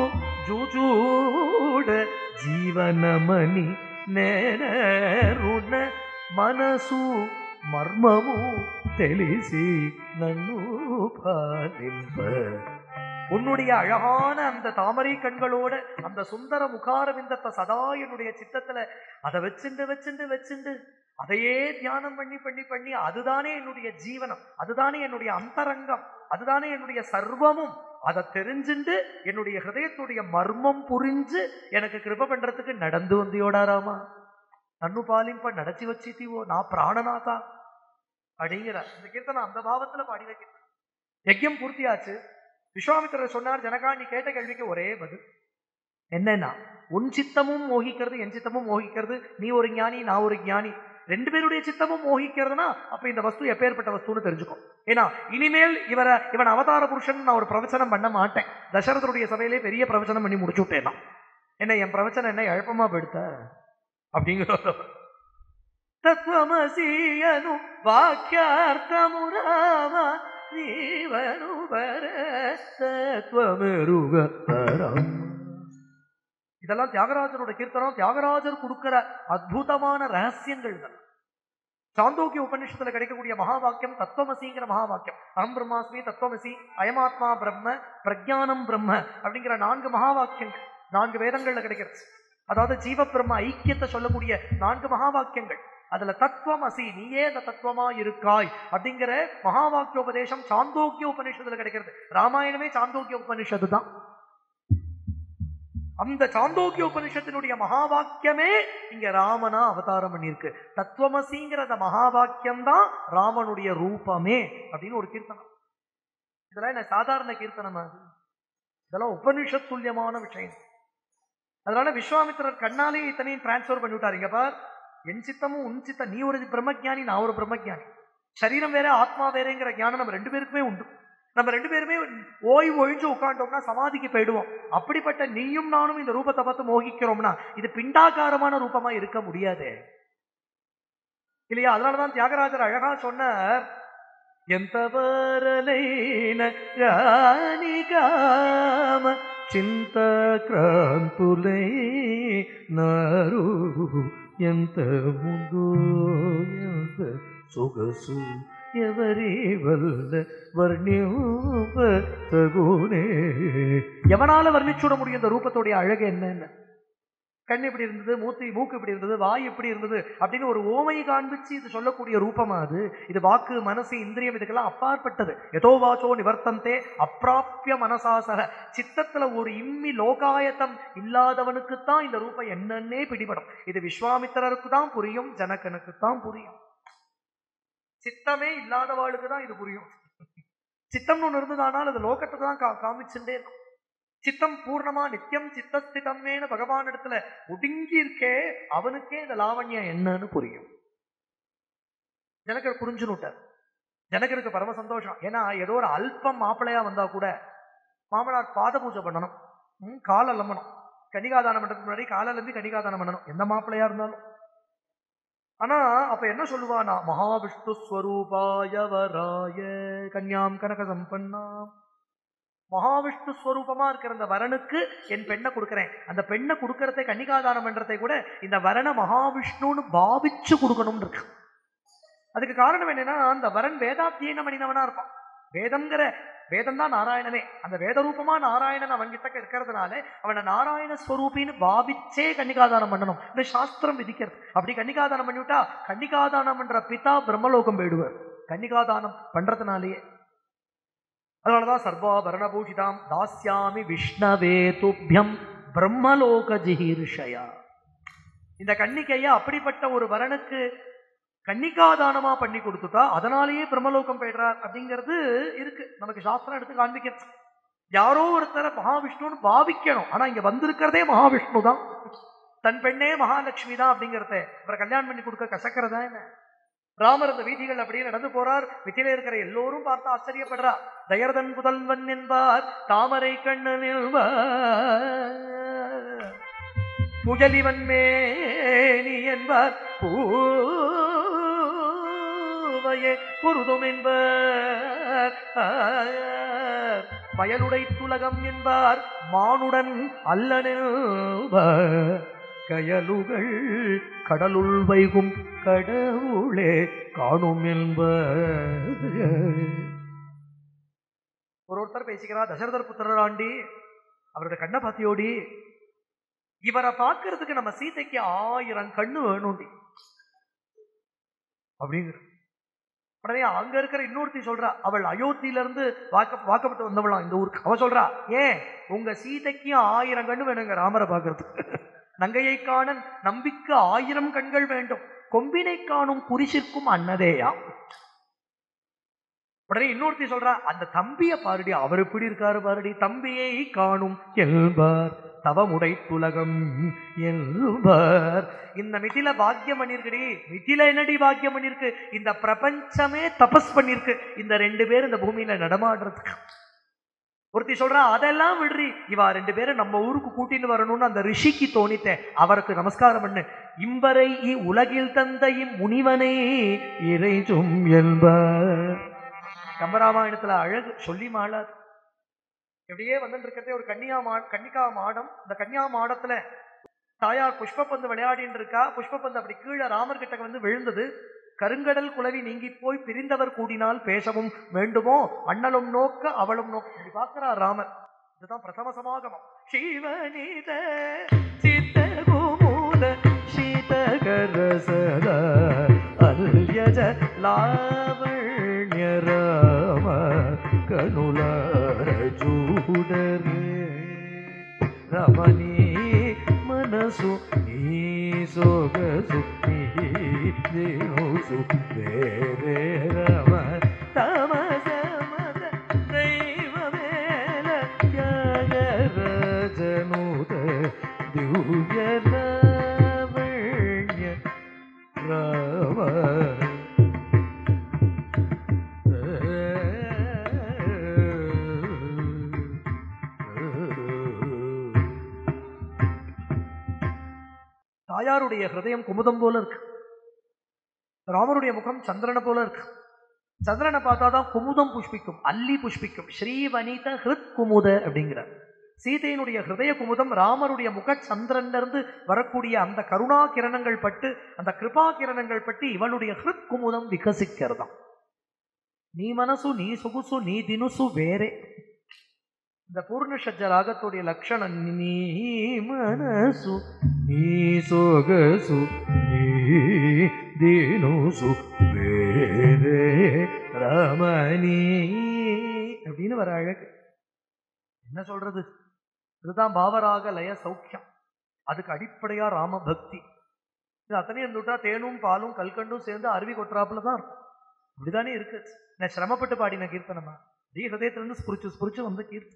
ಜುಜೂಡ ಜೀವನ ಮನಿ ನೆನರುಣ ಮನಸ್ಸು ಮರ್ಮವು ತಿಳಿಸಿ ನನ್ನು ಪಾಲಿಂಪ உன்னுடைய அழகான அந்த தாமரை கண்களோட அந்த சுந்தர முகாரவிந்தத்தை சதா என்னுடைய சித்தத்துல அதை வச்சுண்டு வச்சுண்டு வச்சுண்டு அதையே தியானம் பண்ணி பண்ணி பண்ணி அதுதானே என்னுடைய ஜீவனம் அதுதானே என்னுடைய அந்தரங்கம் அதுதானே என்னுடைய சர்வமும் அதை தெரிஞ்சுண்டு என்னுடைய ஹிருதயத்துடைய மர்மம் புரிஞ்சு எனக்கு கிருப பண்றதுக்கு நடந்து வந்தியோடாராமா நன்னு பாலிம்ப நடச்சி வச்சித்திவோ நான் பிராணநாதா அப்படிங்கிற இந்த கீர்த்தனை அந்த பாவத்துல பாடி வைக்கிறேன் யஜ்யம் பூர்த்தியாச்சு விஸ்வாமித்திரர் சொன்னார் ஜனகா நீ கேட்ட கேள்விக்கு ஒரே பதில் என்னன்னா உன் சித்தமும் மோகிக்கிறது என் சித்தமும் மோகிக்கிறது நீ ஒரு ஞானி நான் ஒரு ஞானி ரெண்டு பேருடைய சித்தமும் மோகிக்கிறதுனா அப்ப இந்த வஸ்து எப்பேற்பட்ட வஸ்துன்னு தெரிஞ்சுக்கும் ஏன்னா இனிமேல் இவரை இவன் அவதார புருஷன் நான் ஒரு பிரவச்சனம் பண்ண மாட்டேன் தசரதருடைய சபையிலே பெரிய பிரவச்சனம் பண்ணி முடிச்சு விட்டேன் நான். என்ன என் பிரவச்சனம் என்ன எழப்பமா படுத்த அப்படிங்கிற தத்துவமசியனு வாக்கியார்த்தமு ராம நீவனு பர தத்துவமெருக பரம் இதெல்லாம் தியாகராஜரோட கீர்த்தனம் தியாகராஜர் கொடுக்கிற அற்புதமான ரகசியங்கள் தான் சாந்தோக்கிய உபநிஷத்துல கிடைக்கக்கூடிய மகா வாக்கியம் தத்துவமசிங்கிற மகா வாக்கியம் அகம் பிரம்மாஸ்மி தத்துவமசி அயமாத்மா பிரம்ம பிரஜானம் பிரம்ம அப்படிங்கிற நான்கு மகா வாக்கியங்கள் நான்கு வேதங்கள்ல கிடைக்கிறது அதாவது ஜீவ பிரம்ம ஐக்கியத்தை சொல்லக்கூடிய நான்கு மகா வாக்கியங்கள் அதுல தத்துவம் அசி நீயே அந்த தத்துவமா இருக்காய் அப்படிங்கிற மகா வாக்கிய உபதேசம் சாந்தோக்கிய உபநிஷத்துல கிடைக்கிறது ராமாயணமே சாந்தோக்கிய உபநிஷத்து தான் அந்த சாந்தோக்கிய உபனிஷத்தினுடைய மகா வாக்கியமே இங்க ராமனா அவதாரம் பண்ணியிருக்கு தத்துவமசிங்கிற அந்த மகா வாக்கியம் தான் ராமனுடைய ரூபமே அப்படின்னு ஒரு கீர்த்தனம் இதெல்லாம் என்ன சாதாரண கீர்த்தனம் அது இதெல்லாம் உபனிஷத் துல்லியமான விஷயம் அதனால விஸ்வாமித்திரர் கண்ணாலே இத்தனையும் டிரான்ஸ்ஃபர் பண்ணி விட்டார் இங்க பார் என் சித்தமும் உன் சித்தம் நீ ஒரு பிரம்மஜானி நான் ஒரு பிரம்மஜானி சரீரம் வேற ஆத்மா வேறங்கிற ஞானம் நம்ம ரெண்டு பேருக்குமே உண்டு நம்ம ரெண்டு பேருமே ஓய்வு ஒழிஞ்சு உட்காண்டோம்னா சமாதிக்கு போயிடுவோம் அப்படிப்பட்ட நீயும் நானும் இந்த ரூபத்தை பார்த்து மோகிக்கிறோம்னா இது பிண்டாகாரமான ரூபமா இருக்க முடியாது இல்லையா அதனாலதான் தியாகராஜர் அழகா சொன்னார் ఎంత వరలైన రానిగామ చింత క్రాంతులై నారు ఎంత ముందు ఎంత సొగసు ఎవరి వల్ల వర్ణ్యూప தகுனே எவனால வர்ணிச்சுட முடியும் இந்த ரூபத்துடைய அழகு என்னன்னு கண் இப்படி இருந்தது மூத்தி மூக்கு இப்படி இருந்தது வாய் இப்படி இருந்தது அப்படின்னு ஒரு ஓமை காண்பிச்சு இது சொல்லக்கூடிய ரூபமா அது இது வாக்கு மனசு இந்திரியம் இதுக்கெல்லாம் அப்பாற்பட்டது எதோ வாச்சோ நிவர்த்தந்தே அப்பிராப்பிய மனசாசக சித்தத்துல ஒரு இம்மி லோகாயத்தம் இல்லாதவனுக்குத்தான் இந்த ரூபம் என்னன்னே பிடிபடும் இது விஸ்வாமித்திரருக்கு தான் புரியும் ஜனகனுக்கு தான் புரியும் சித்தமே இல்லாதவாளுக்கு தான் இது புரியும் சித்தம்னு ஒன்று இருந்ததானால் அது லோகத்தை தான் கா காமிச்சுட்டே இருக்கும் சித்தம் பூர்ணமா நித்தியம் சித்தஸ்திதமேனு பகவான் இடத்துல ஒடுங்கி இருக்கே அவனுக்கே இந்த லாவண்யம் என்னன்னு புரியும் ஜனகர் புரிஞ்சுனுட்டார் ஜனகருக்கு பரம சந்தோஷம் ஏன்னா ஏதோ ஒரு அல்பம் மாப்பிள்ளையா வந்தா கூட மாமனார் பாத பூஜை பண்ணணும் ம், கால் அலம்பணும் கன்னிகாதானம் பண்றதுக்கு முன்னாடி காலையில இருந்து கன்னிகாதானம் பண்ணணும் எந்த மாப்பிள்ளையா இருந்தாலும் ஆனா அப்ப என்ன சொல்லுவானா மகாவிஷ்ணு ஸ்வரூபாய வராய கன்யாம் கனக சம்பன்னாம் மகாவிஷ்ணு ஸ்வரூபமா இருக்கிற அந்த வரனுக்கு என் பெண்ணை கொடுக்கிறேன் அந்த பெண்ணை கொடுக்கறதை கன்னிகாதானம் பண்றதை கூட இந்த வரனை மகாவிஷ்ணுன்னு பாவிச்சு கொடுக்கணும்னு இருக்கு அதுக்கு காரணம் என்னன்னா அந்த வரன் வேதாத்தியன மனிதவனா இருப்பான் வேதம்ங்கிற வேதம் தான் நாராயணனே அந்த வேத ரூபமா நாராயணன் அவன் கிட்ட இருக்கிறதுனால அவனை நாராயண ஸ்வரூபின்னு பாவிச்சே கன்னிகாதானம் பண்ணணும் இந்த சாஸ்திரம் விதிக்கிறது அப்படி கன்னிகாதானம் பண்ணிவிட்டா கன்னிகாதானம் பண்ற பிதா பிரம்மலோகம் போயிடுவார் கன்னிகாதானம் பண்றதுனாலேயே அதனாலதான் சர்வாபரணபூஷிதாம் தாஸ்யாமி விஷ்ணவே துப்பியம் பிரம்மலோக ஜிஹீர்ஷயா இந்த கன்னிக்கைய அப்படிப்பட்ட ஒரு வரனுக்கு கன்னிகாதானமா பண்ணி கொடுத்துட்டா அதனாலேயே பிரம்மலோகம் போயிடுறார் அப்படிங்கிறது இருக்கு நமக்கு சாஸ்திரம் எடுத்து காண்பிக்கிறது யாரோ ஒருத்தரை மகாவிஷ்ணுன்னு பாவிக்கணும் ஆனா இங்க வந்திருக்கிறதே மகாவிஷ்ணு தான் தன் பெண்ணே மகாலட்சுமி தான் அப்படிங்கிறத அப்புறம் கல்யாணம் பண்ணி கொடுக்க கசக்கிறதா என்ன ராமர் அந்த வீதிகள் அப்படியே நடந்து போறார் வித்தியில இருக்கிற எல்லோரும் பார்த்து ஆச்சரியப்படுறா தயர்தன் புதல்வன் என்பார் தாமரை கண்ணன் என்பார் புகலிவன் மேனி என்பார் பூவையே பொருதும் என்பார் பயனுடை துலகம் என்பார் மானுடன் அல்லனெல்வார் கயலுகள் கடலுள் வைகும் கடவுளே காணும் என்பார் ஒரு ஒருத்தர் பேசிக்கிறா தசரதர் புத்திரராண்டி அவரோட கண்ணை பாத்தியோடி இவரை பார்க்கறதுக்கு நம்ம சீதைக்கு ஆயிரம் கண்ணு வேணும்டி அப்படிங்கிற உடனே அங்க இருக்கிற இன்னொருத்தி சொல்றா அவள் அயோத்தியில இருந்து வாக்க வாக்கப்பட்டு வந்தவளாம் இந்த ஊருக்கு அவ சொல்றா ஏன் உங்க சீதைக்கு ஆயிரம் கண்ணு வேணுங்க ராமரை பார்க்கறதுக்கு நங்கையை காண நம்பிக்கை ஆயிரம் கண்கள் வேண்டும் கொம்பினை காணும் புரிசிற்கும் அன்னதேயா உடனே இன்னொருத்தி சொல்றா அந்த தம்பிய பாருடி அவர் எப்படி இருக்காரு பாருடி தம்பியை காணும் என்பார் தவமுடை துலகம் என்பார் இந்த மிதில பாக்கியம் பண்ணிருக்குடி மிதில என்னடி பாக்கியம் பண்ணிருக்கு இந்த பிரபஞ்சமே தபஸ் பண்ணிருக்கு இந்த ரெண்டு பேர் இந்த பூமியில நடமாடுறதுக்கு ஒருத்தி சொல்றா அதெல்லாம் விடுறி இவா ரெண்டு பேரும் நம்ம ஊருக்கு கூட்டின்னு வரணும்னு அந்த ரிஷிக்கு தோணித்தேன் அவருக்கு நமஸ்காரம் பண்ணு இம்பரை இ- உலகில் தந்த இம்முனிவனே இறைஞ்சும் என்பார் கம்பராமாயணத்துல அழகு சொல்லி மாளாது இப்படியே வந்துட்டு இருக்கிறதே ஒரு கன்னியா மா கன்னிகா மாடம் இந்த கன்னியா மாடத்துல தாயார் புஷ்பப்பந்து விளையாடின்னு இருக்கா புஷ்பப்பந்து அப்படி கீழே ராமர் கிட்ட வந்து விழுந்தது கருங்கடல் குலவி நீங்கி போய் பிரிந்தவர் கூடினால் பேசவும் வேண்டுமோ அண்ணலும் நோக்க அவளும் நோக்க இப்படி பார்க்கிறா ராமர் இதுதான் பிரதம சமாகமம் சிவனித சித்தகுமூல சீதகரசத அல்யஜ லாவண்ய ராம కనులార చూడరే రమణీ మనసు నీ సొగసు నీ దేసు వేరే రమ తమ సమద దైవమేల త్యాగరజనుత దివ్య లావణ్య రామ தாயாருடைய ஹிருதயம் குமுதம் போல இருக்கு ராமருடைய முகம் சந்திரனை போல இருக்கு சந்திரனை பார்த்தாதான் குமுதம் புஷ்பிக்கும் அல்லி புஷ்பிக்கும் ஸ்ரீவனித ஹிருத் குமுத அப்படிங்கிறார் சீதையினுடைய ஹிருதய குமுதம் ராமருடைய முக சந்திரன்ல இருந்து வரக்கூடிய அந்த கருணா கிரணங்கள் பட்டு அந்த கிருபா கிரணங்கள் பட்டு இவனுடைய ஹிருத் குமுதம் விகசிக்கிறதாம் நீ மனசு நீ சொகுசு நீ தினுசு வேறே இந்த பூர்ணஷஜ ராகத்துடைய லட்சணம் நீ மனசு நீ சொகசு நீ தினுசு வேறே ரமணி அப்படின்னு வர அழகு என்ன சொல்றது இதுதான் பாவராக லய சௌக்கியம் அதுக்கு அடிப்படையா ராம பக்தி இது அத்தனையும் இருந்துட்டா தேனும் பாலும் கல்கண்டும் சேர்ந்து அருவி கொட்டுறாப்புல தான் இருக்கும் இப்படிதானே இருக்கு நான் சிரமப்பட்டு பாடின கீர்த்தனமா தீ ஹதயத்திலிருந்து ஸ்புரிச்சு ஸ்புரிச்சு வந்த கீர்த்தி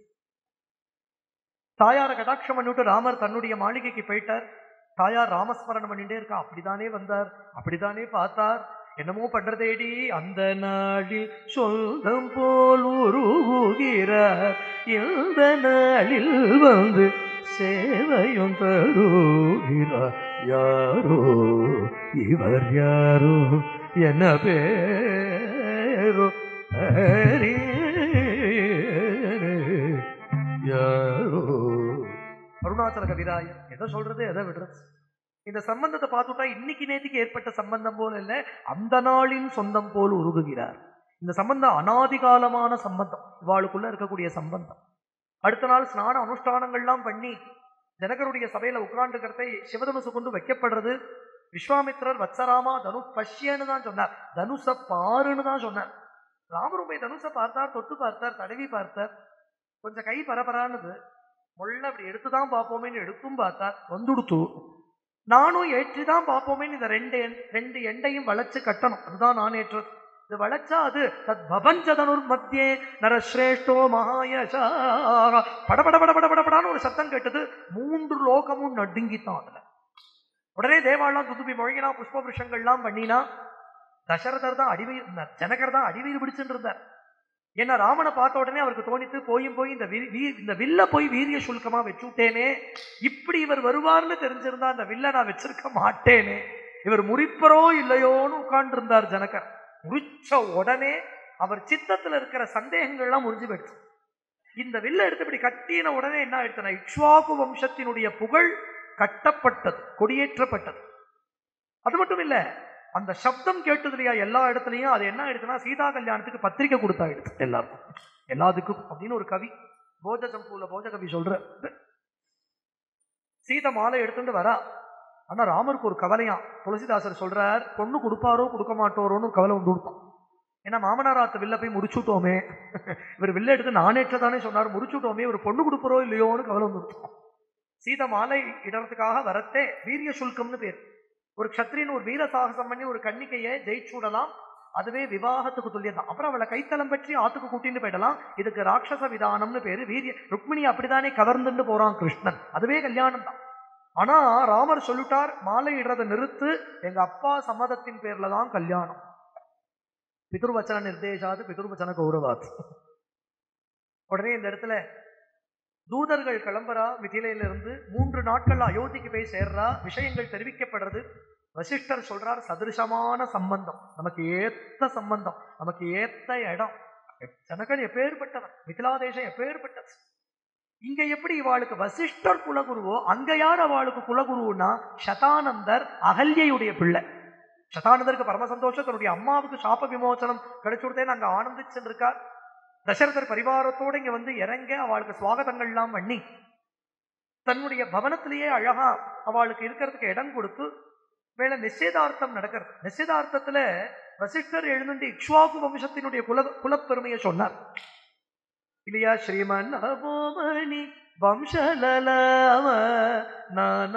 தாயார கடாட்சம் பண்ணிவிட்டு ராமர் தன்னுடைய மாளிகைக்கு போயிட்டார் தாயார் ராமஸ்மரணம் பண்ணிட்டே இருக்கா அப்படிதானே வந்தார் அப்படிதானே பார்த்தார் என்னமோ பண்றதேடி அந்த நாளில் சொந்தம் போல் உருகுகிறார் இந்த நாளில் வந்து சேவையும் தருகிறார் யாரோ இவர் யாரோ என்ன பேரோ ஹரி யாரோ அருணாச்சல கவிராய எதை சொல்றது எதை விடுறது இந்த சம்பந்தத்தை பார்த்துட்டா இன்னைக்கு நேத்திக்கு ஏற்பட்ட சம்பந்தம் போல இல்ல அந்த நாளின் சொந்தம் போல் உருகுகிறார் இந்த சம்பந்தம் அனாதிகாலமான சம்பந்தம் இவாளுக்குள்ள இருக்கக்கூடிய சம்பந்தம் அடுத்த நாள் ஸ்நான அனுஷ்டானங்கள்லாம் பண்ணி ஜனகருடைய சபையில உட்கார்ந்துக்கிறதை சிவதனுசு கொண்டு வைக்கப்படுறது விஸ்வாமித்திரர் வத்சராமா தனு பஷ்யன்னு தான் சொன்னார் தனுச பாருன்னு தான் சொன்னார் ராமரும் போய் தனுசை பார்த்தார் தொட்டு பார்த்தார் தடவி பார்த்தார் கொஞ்சம் கை பரபரானது முள்ள அப்படி எடுத்துதான் பார்ப்போமேன்னு எடுத்தும் பார்த்தார் வந்துடுத்து நானும் ஏற்றி தான் பார்ப்போமேன்னு இந்த ரெண்டு எண்- ரெண்டு எண்டையும் வளைச்சு கட்டணும் அதுதான் நான் ஏற்றது இது வளைச்சா அது தத் பபஞ்சதனுர் மத்தியே நரஸ்ரேஷ்டோ மகாயசா பட பட பட பட படபடான்னு ஒரு சத்தம் கேட்டது மூன்று லோகமும் நடுங்கித்தான் அதுல உடனே தேவாலாம் துதுப்பி முழங்கினா புஷ்ப விருஷங்கள்லாம் பண்ணினா தசரதர் தான் அடிவயிறு இருந்தார் ஜனகர் தான் அடிவயிறு பிடிச்சுட்டு இருந்தார் ஏன்னா ராமனை பார்த்த உடனே அவருக்கு தோணித்து போயும் போய் இந்த வி- வீ- இந்த வில்ல போய் வீரிய சுல்கமா வச்சுட்டேனே இப்படி இவர் வருவார்னு தெரிஞ்சிருந்தா அந்த வில்ல நான் வச்சிருக்க மாட்டேனே இவர் முறிப்பரோ இல்லையோன்னு உட்கார்ந்து இருந்தார் ஜனகர் முறிச்ச உடனே அவர் சித்தத்துல இருக்கிற சந்தேகங்கள்லாம் முறிஞ்சு போயிடுச்சு இந்த வில்ல எடுத்து இப்படி கட்டின உடனே என்ன ஆயிடுச்சுன்னா இக்ஷ்வாகு வம்சத்தினுடைய புகழ் கட்டப்பட்டது கொடியேற்றப்பட்டது அது மட்டும் இல்ல அந்த சப்தம் கேட்டது இல்லையா எல்லா இடத்துலயும் அது என்ன ஆயிடுச்சுன்னா சீதா கல்யாணத்துக்கு பத்திரிக்கை கொடுத்தாயிடுச்சு எல்லாருக்கும் எல்லாத்துக்கும் அப்படின்னு ஒரு கவி போஜ சம்பூல போஜ கவி சொல்ற சீதை மாலை எடுத்துட்டு வரா ஆனா ராமருக்கு ஒரு கவலையா துளசிதாசர் சொல்றார் பொண்ணு கொடுப்பாரோ கொடுக்க மாட்டோரோன்னு ஒரு கவலை வந்து கொடுத்தான் ஏன்னா மாமனாராத்து வில்ல போய் முடிச்சுட்டோமே இவர் வில்ல எடுத்து நானேற்றதானே சொன்னார் முடிச்சுட்டோமே ஒரு பொண்ணு கொடுப்பரோ இல்லையோன்னு கவலை வந்து கொடுத்தான் சீதை மாலை இடறதுக்காக வரத்தே வீரிய சுல்கம்னு பேர் ஒரு க்ஷத்ரியன் ஒரு வீர சாகசம் பண்ணி ஒரு கன்னிகையை ஜெயிச்சுடலாம் அதுவே விவாகத்துக்கு துல்லியம் தான் அப்புறம் அவளை கைத்தலம் பற்றி ஆத்துக்கு கூட்டிட்டு போயிடலாம் இதுக்கு ராட்சச விதானம்னு பேரு வீரிய ருக்மிணி அப்படித்தானே கவர்ந்துட்டு போறான் கிருஷ்ணன் அதுவே கல்யாணம் தான் ஆனா ராமர் சொல்லிட்டார் மாலை இடுறதை நிறுத்து எங்க அப்பா சம்மதத்தின் பேர்ல தான் கல்யாணம் பிதுர்வச்சன நிர்தேசாது பிதுர்வச்சன கௌரவாத் உடனே இந்த இடத்துல தூதர்கள் கிளம்புறா மிதிலையில இருந்து மூன்று நாட்கள் அயோத்திக்கு போய் சேர்றா விஷயங்கள் தெரிவிக்கப்படுறது வசிஷ்டர் சொல்றார் சதிருஷமான சம்பந்தம் நமக்கு ஏத்த சம்பந்தம் நமக்கு ஏத்த இடம் ஜனகன் எப்பேற்பட்டவன் மிதிலாதேசம் எப்பேற்பட்டது இங்க எப்படி இவாளுக்கு வசிஷ்டர் குலகுருவோ அங்க யார் அவளுக்கு குலகுருன்னா சதானந்தர் அகல்யையுடைய பிள்ளை சதானந்தருக்கு பரம சந்தோஷம் தன்னுடைய அம்மாவுக்கு சாப விமோசனம் கிடைச்சுடுதேன்னு அங்க ஆனந்திச்சுன்னு இருக்கார் தசரதர் பரிவாரத்தோட இங்க வந்து இறங்க அவளுக்கு சுவாகதங்கள்லாம் பண்ணி தன்னுடைய பவனத்திலேயே அழகா அவளுக்கு இருக்கிறதுக்கு இடம் கொடுத்து வேலை நிச்சயதார்த்தம் நடக்கிறது நிச்சயதார்த்தத்துல வசிஷ்டர் எழுந்துட்டு இக்ஷ்வாகு வம்சத்தினுடைய குல குலப்பெருமையை சொன்னார் இல்லையா ஸ்ரீமன் அபோமணி வம்சலலாம நானா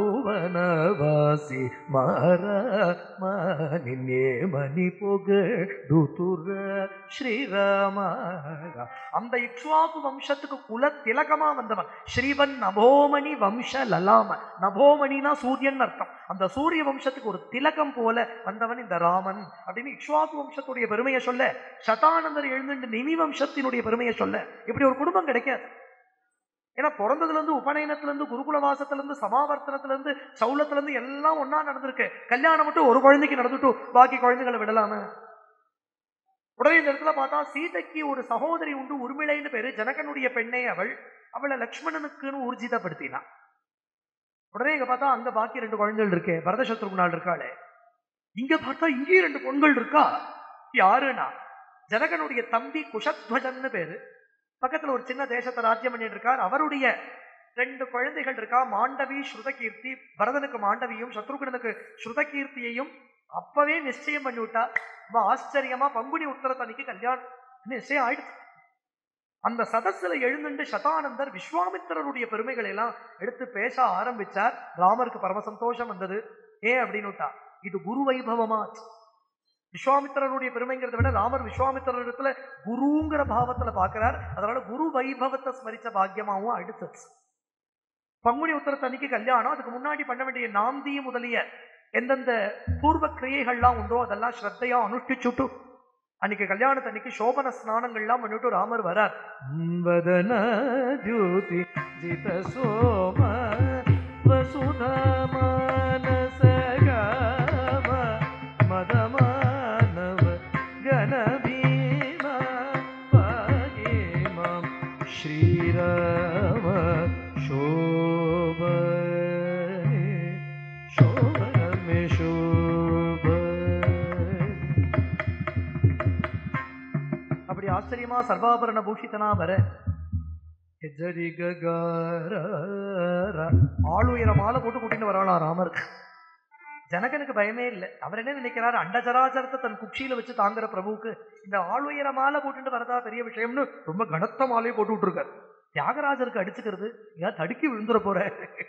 ಭುವನವಾಸಿ ಮಾರ ಮಾನಿನ್ಯೇ ಮನಿ ಪೊಗಡುತುರ ஸ்ரீராம அந்த இக்ஷ்வாகு வம்சத்துக்கு குல திலகமா வந்தவன் ஸ்ரீவன் நபோமணி வம்ச லலாம நபோமணினா சூரியன் அர்த்தம் அந்த சூரிய வம்சத்துக்கு ஒரு திலகம் போல வந்தவன் இந்த ராமன் அப்படின்னு இக்ஷ்வாகு வம்சத்துடைய பெருமையை சொல்ல சதானந்தர் எழுந்துட்டு நிமி வம்சத்தினுடைய பெருமையை சொல்ல இப்படி ஒரு குடும்பம் கிடைக்காது ஏன்னா பிறந்ததுல இருந்து உபநயனத்துல இருந்து குருகுல வாசத்துல இருந்து சமாவர்த்தனத்துல இருந்து சௌலத்துல இருந்து எல்லாம் ஒண்ணா நடந்திருக்கு கல்யாணம் மட்டும் ஒரு குழந்தைக்கு நடந்துட்டு பாக்கி குழந்தைகளை விடலாம உடனே இந்த இடத்துல பார்த்தா சீதைக்கு ஒரு சகோதரி உண்டு உருமிளைன்னு பேரு ஜனகனுடைய பெண்ணே அவள் அவளை லக்ஷ்மணனுக்குன்னு ஊர்ஜிதப்படுத்தினா உடனே இங்க பார்த்தா அங்க பாக்கி ரெண்டு குழந்தைகள் இருக்கே பரத சத்ருகுணால் இருக்காளே இங்க பார்த்தா இங்கேயும் ரெண்டு பொண்கள் இருக்கா யாருன்னா ஜனகனுடைய தம்பி குஷத்வஜன்னு பேரு பக்கத்துல ஒரு சின்ன தேசத்தை ராஜ்யம் பண்ணிட்டு இருக்கார் அவருடைய ரெண்டு குழந்தைகள் இருக்கா மாண்டவி ஸ்ருதகீர்த்தி பரதனுக்கு மாண்டவியும் சத்ருகனுக்கு ஸ்ருதகீர்த்தியையும் அப்பவே நிச்சயம் பண்ணி விட்டா ரொம்ப ஆச்சரியமா பங்குனி உத்தரத்தன்னைக்கு கல்யாணம் நிச்சயம் ஆயிடுச்சு அந்த சதஸ்ல எழுந்துண்டு சதானந்தர் விஸ்வாமித்திரருடைய பெருமைகளை எல்லாம் எடுத்து பேச ஆரம்பிச்சார் ராமருக்கு பரம சந்தோஷம் வந்தது ஏன் அப்படின்னு விட்டா இது குரு வைபவமாச்சு விஸ்வாமித்திரருடைய பெருமைங்கிறத விட ராமர் விஸ்வாமித்திரர் இடத்துல குருங்கிற பாவத்துல பார்க்கிறார் அதனால குரு வைபவத்தை ஸ்மரிச்ச பாக்கியமாவும் அடுத்தது பங்குனி உத்தரத்தன்னைக்கு கல்யாணம் அதுக்கு முன்னாடி பண்ண வேண்டிய நாந்தி முதலிய எந்தெந்த பூர்வ கிரியைகள்லாம் உண்டோ அதெல்லாம் ஸ்ரத்தையா அனுஷ்டிச்சுட்டு அன்னைக்கு கல்யாணத்து அன்னைக்கு சோபன ஸ்நானங்கள்லாம் பண்ணிட்டு ராமர் வரார் வதன ஜோதி ஜித சோம வசுதா மானச காம மதமானவ கணபீம பாகீமம் ஸ்ரீராம சோப சோபமே சோப அப்படி ஆச்சரியமா சர்வாபரண பூஷிதனா வர ஜரி ககார ஆளுயர மாலை போட்டு கூட்டிட்டு வராளாம் ராமர் ஜனகனுக்கு பயமே இல்லை அவர் என்ன நினைக்கிறார் அண்டச்சராச்சரத்தை தன் குக்ஷியில வச்சு தாங்குற பிரபுவுக்கு இந்த ஆளுயர மாலை போட்டுட்டு வரதா பெரிய விஷயம்னு ரொம்ப கனத்த மாலையை போட்டு விட்டுருக்காரு தியாகராஜருக்கு அடிச்சுக்கிறது ஏன் தடுக்கி விழுந்துற போற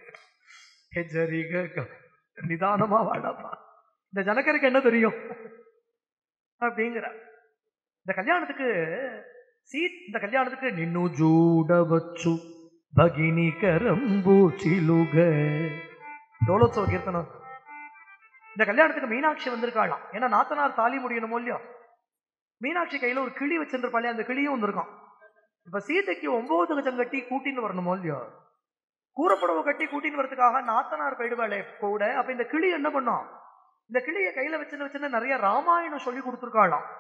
ஜரி கக நிதானமா வாடாப்பா இந்த ஜனகருக்கு என்ன தெரியும் அப்படிங்கிற இந்த கல்யாணத்துக்கு சீட் இந்த கல்யாணத்துக்கு நின்னு జూడవచ్చు భగిని కరంబూచిలుగ டோலோத்சவ கீர்த்தனம் இந்த கல்யாணத்துக்கு மீனாட்சி வந்திருக்காளாம் ஏன்னா நாத்தனார் தாலி முடியணுமோ இல்லையோ மீனாட்சி கையில ஒரு கிளி வச்சிருப்பாளே அந்த கிளியும் வந்திருக்கான் இப்ப சீதைக்கு ஒன்பது கஜம் கட்டி கூட்டின்னு வரணுமோ இல்லையோ கூறப்புடவை கட்டி கூட்டின்னு வரதுக்காக நாத்தனார் போயிடுவாளே கூட அப்ப இந்த கிளி என்ன பண்ணும் இந்த கிளியை கையில வச்சுன்னு வச்சுன்னு நிறைய ராமாயணம் சொல்லி கொடுத்துருக்காளாம்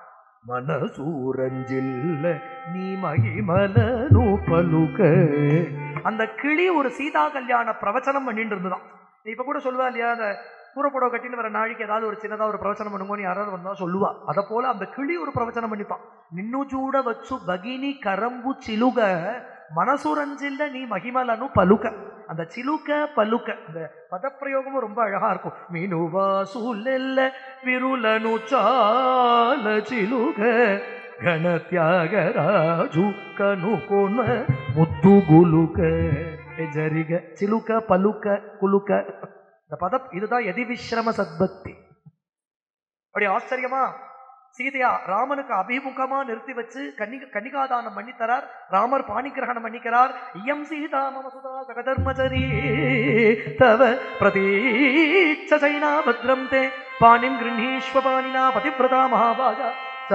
మనసూరంజిల్ల నీ మహిమలను పలుక அந்த கிளி ஒரு சீதா கல்யாண பிரவச்சனம் பண்ணிட்டு இருந்துதான் இப்ப கூட சொல்லுவா இல்லையா அந்த கூறப்புடவை கட்டின்னு வர நாளைக்கு ஏதாவது ஒரு சின்னதா ஒரு பிரவச்சனம் பண்ணுங்கன்னு யாராவது வந்தா சொல்லுவா அத போல அந்த கிளி ஒரு பிரவச்சனம் பண்ணிப்பான் நின்னு சூட வச்சு பகினி கரம்பு சிலுக மனசுரஞ்சில்ல நீ மகிமலனு பலுக்க அந்த சிலுக்க பலுக்க அந்த பதப்பிரயோகமும் ரொம்ப அழகா இருக்கும் మీనువాసులెల్ల విరులను చాల చిలుగ ఘన త్యాగరాజు కనుకొన ముద్దుగులుక జరిగ చిలుక పలుక కులుక இந்த பதம் இதுதான் எதி விஸ்ரம சத்பக்தி அப்படி ஆச்சரியமா சீதையா ராமனுக்கு அபிமுகமா நிறுத்தி வச்சு கன்னி கன்னிகாதானம் பண்ணி தரார் ராமர் பாணி கிரகணம் பண்ணிக்கிறார் இயம் சீதா மம சுதா சகதர்மச்சரி தவ பிரதீட்ச சைனா பத்ரம் தே பாணிம் கிருணீஸ்வ பாணினா பதிவிரதா மகாபாகா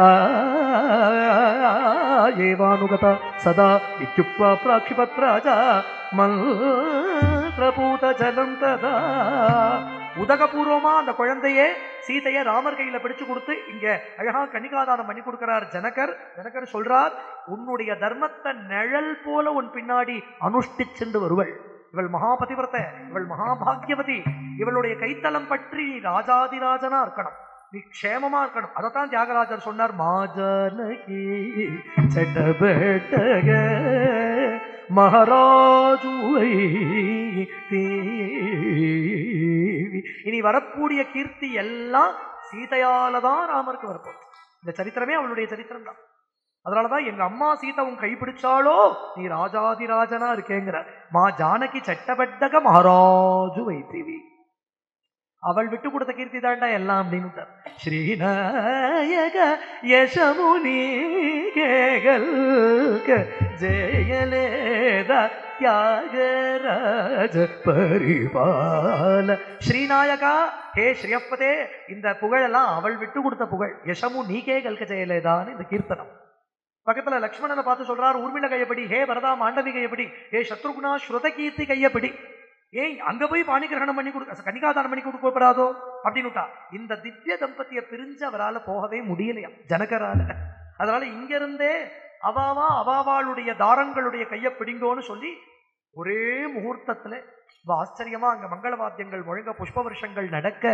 ஏவானுகத சதா இத்யுக்வா பிராட்சிபத்ராஜ மந்திரபூத ஜலம் ததா உதகபூர்வமா அந்த குழந்தையே சீதையை ராமர் கையில பிடிச்சு கொடுத்து இங்க அழகா கன்னிகாதானம் பண்ணி கொடுக்கிறார் ஜனகர் ஜனகர் சொல்றார் உன்னுடைய தர்மத்தை நிழல் போல உன் பின்னாடி அனுஷ்டிச்சென்று வருவள் இவள் மகாபதிவிரத இவள் மகாபாகியவதி இவளுடைய கைத்தலம் பற்றி நீ ராஜாதிராஜனா இருக்கணும் நீ க்ஷேமமா இருக்கணும் அதைத்தான் தியாகராஜர் சொன்னார் మాజనకి చెడ్డబెట్టగ మహారాజు இனி வரக்கூடிய கீர்த்தி எல்லாம் சீதையால தான் ராமருக்கு வரப்போம் இந்த சரித்திரமே அவளுடைய சரித்திரம் தான் அதனாலதான் எங்க அம்மா சீதை உன் கைப்பிடிச்சாலோ நீ ராஜாதிராஜனா இருக்கேங்கிற மா ஜானகி சட்டபட்டக மகாராஜு வைத்திவி அவள் விட்டு கொடுத்த கீர்த்தி தாண்டா எல்லாம் அப்படின்னு శ్రీనాయక యశముని కేగల్క జయలేద త్యాగరాజ పరిపాల ஸ்ரீநாயகா ஹே ஸ்ரீயப்பதே இந்த புகழெல்லாம் அவள் விட்டு கொடுத்த புகழ் யசமு நீகே கல்க ஜெயலேதான்னு இந்த கீர்த்தனம் பக்கத்துல லக்ஷ்மணனை பார்த்து சொல்றார் ஊர்மிள கையப்படி ஹே வரதா மாண்டவி கையப்படி ஹே சத்ருகுணா ஸ்ருத கீர்த்தி கையப்படி ஏய் அங்க போய் பாணி கிரகணம் பண்ணி கொடுக்க கன்னிகாதானம் பண்ணி கொடுக்கப்படாதோ அப்படின்னுட்டா இந்த திவ்ய தம்பதிய பிரிஞ்சு அவரால போகவே முடியலையாம் ஜனகரால அதனால இங்க இருந்தே அவாவா அவாவாளுடைய தாரங்களுடைய கையை பிடிங்கோன்னு சொல்லி ஒரே முகூர்த்தத்துல ரொம்ப ஆச்சரியமா அங்க மங்கள வாத்தியங்கள் முழங்க புஷ்ப வருஷங்கள் நடக்க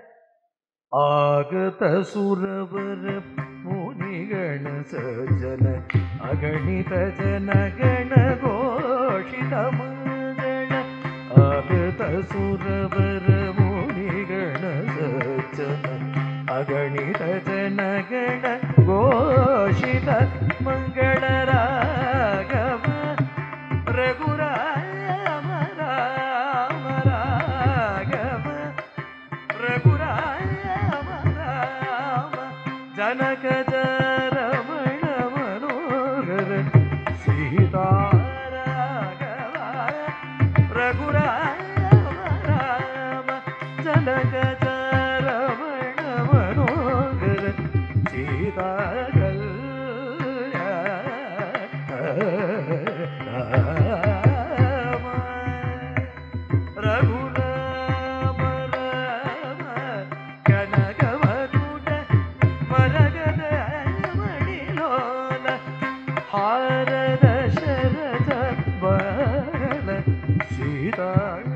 ಆಗತ ಸುರವರ ಮುನಿಗಣ ಸಜ್ಜನ ಅಗಣಿತ ಜನ ಗಣ ಘೋಷಿತ ಮಂಗಳ ಆಗತ ಸುರವರ ಮುನಿಗಣ ಸಜ್ಜನ ಅಗಣಿತ ಜನ ಗಣ ಘೋಷಿತ ಮಂಗಳ ರಾಘವ ರಘುರಾಮ ರಾಮ ರಾಘವ ರಘುರಾಮ ರಾಮ ಜನಕ ರಮಣ ಮನೋಹರ ಸೀತಾರಾಘವ ರಘುರಾಮ ರಾಮ ಜನಕ ರಮಣ ಮನೋಹರ ಸೀತಾರಾಘವ ಹಾರದ ಶರದ ಬರಲ ಸೀತಾ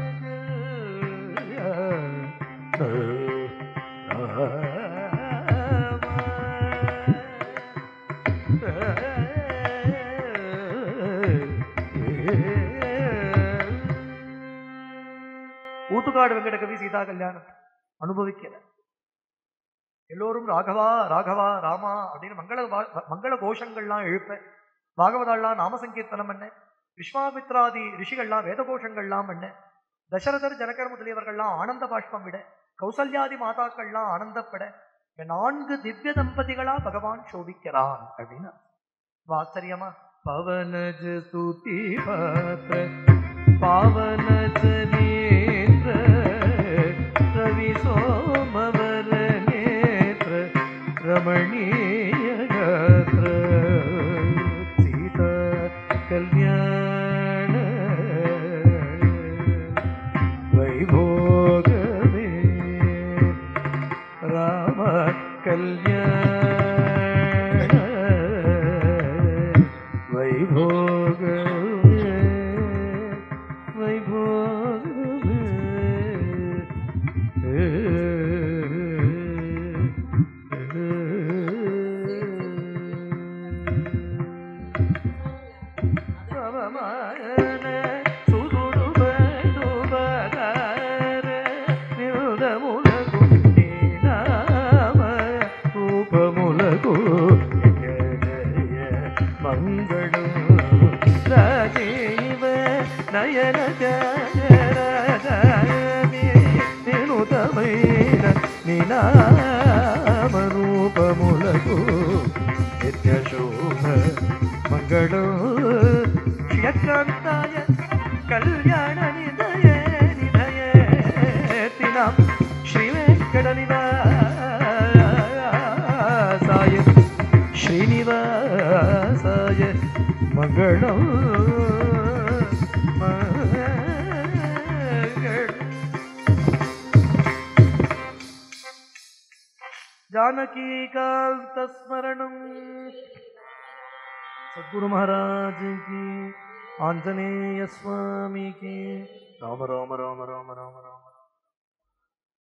ஊத்துக்காடு வெங்கடகவி சீதா கல்யாணம் அனுபவிக்கல எல்லோரும் ராகவா ராகவா ராமா அப்படின்னு மங்கள வா- மங்கள கோஷங்கள்லாம் எழுப்ப பாகவதாள்லாம் நாம சங்கீர்த்தனம் பண்ண விஸ்வாமித்ராதி ரிஷிகள்லாம் வேத கோஷங்கள்லாம் பண்ண தசரதர் ஜனகர் முதலியவர்கள்லாம் ஆனந்த பாஷ்பம் விட கௌசல்யாதி மாதாக்கள்லாம் ஆனந்தப்பட இந்த நான்கு திவ்ய தம்பதிகளா பகவான் சோபிக்கிறான் அப்படின்னு ஆச்சரியமா पवनज स्तुति पात्र पावनज नेत्र रवि सोमवर नेत्र रमणीय गात्र सीता कल्याण वैभोगमे राम कल्याण वैभोग वैभोग పవమాన సుదుడు బంధువదార నిరుదములకు నీ నామ రూపములకు జయ జయ మంగళం రాజీవ నయన వినుతమైన నినామ రూపములకు నిత్యశోభ మంగళం శ్రియకాంతాయ కళ్యాణ నిదయ నిదయేతినాం శ్రీ వెంకట నివాసాయ శ్రీనివాసాయ మంగళం మంగళం जानकीकान्त स्मरणं सद्गुरु महाराज की आंजनेय स्वामी की राम राम राम राम राम राम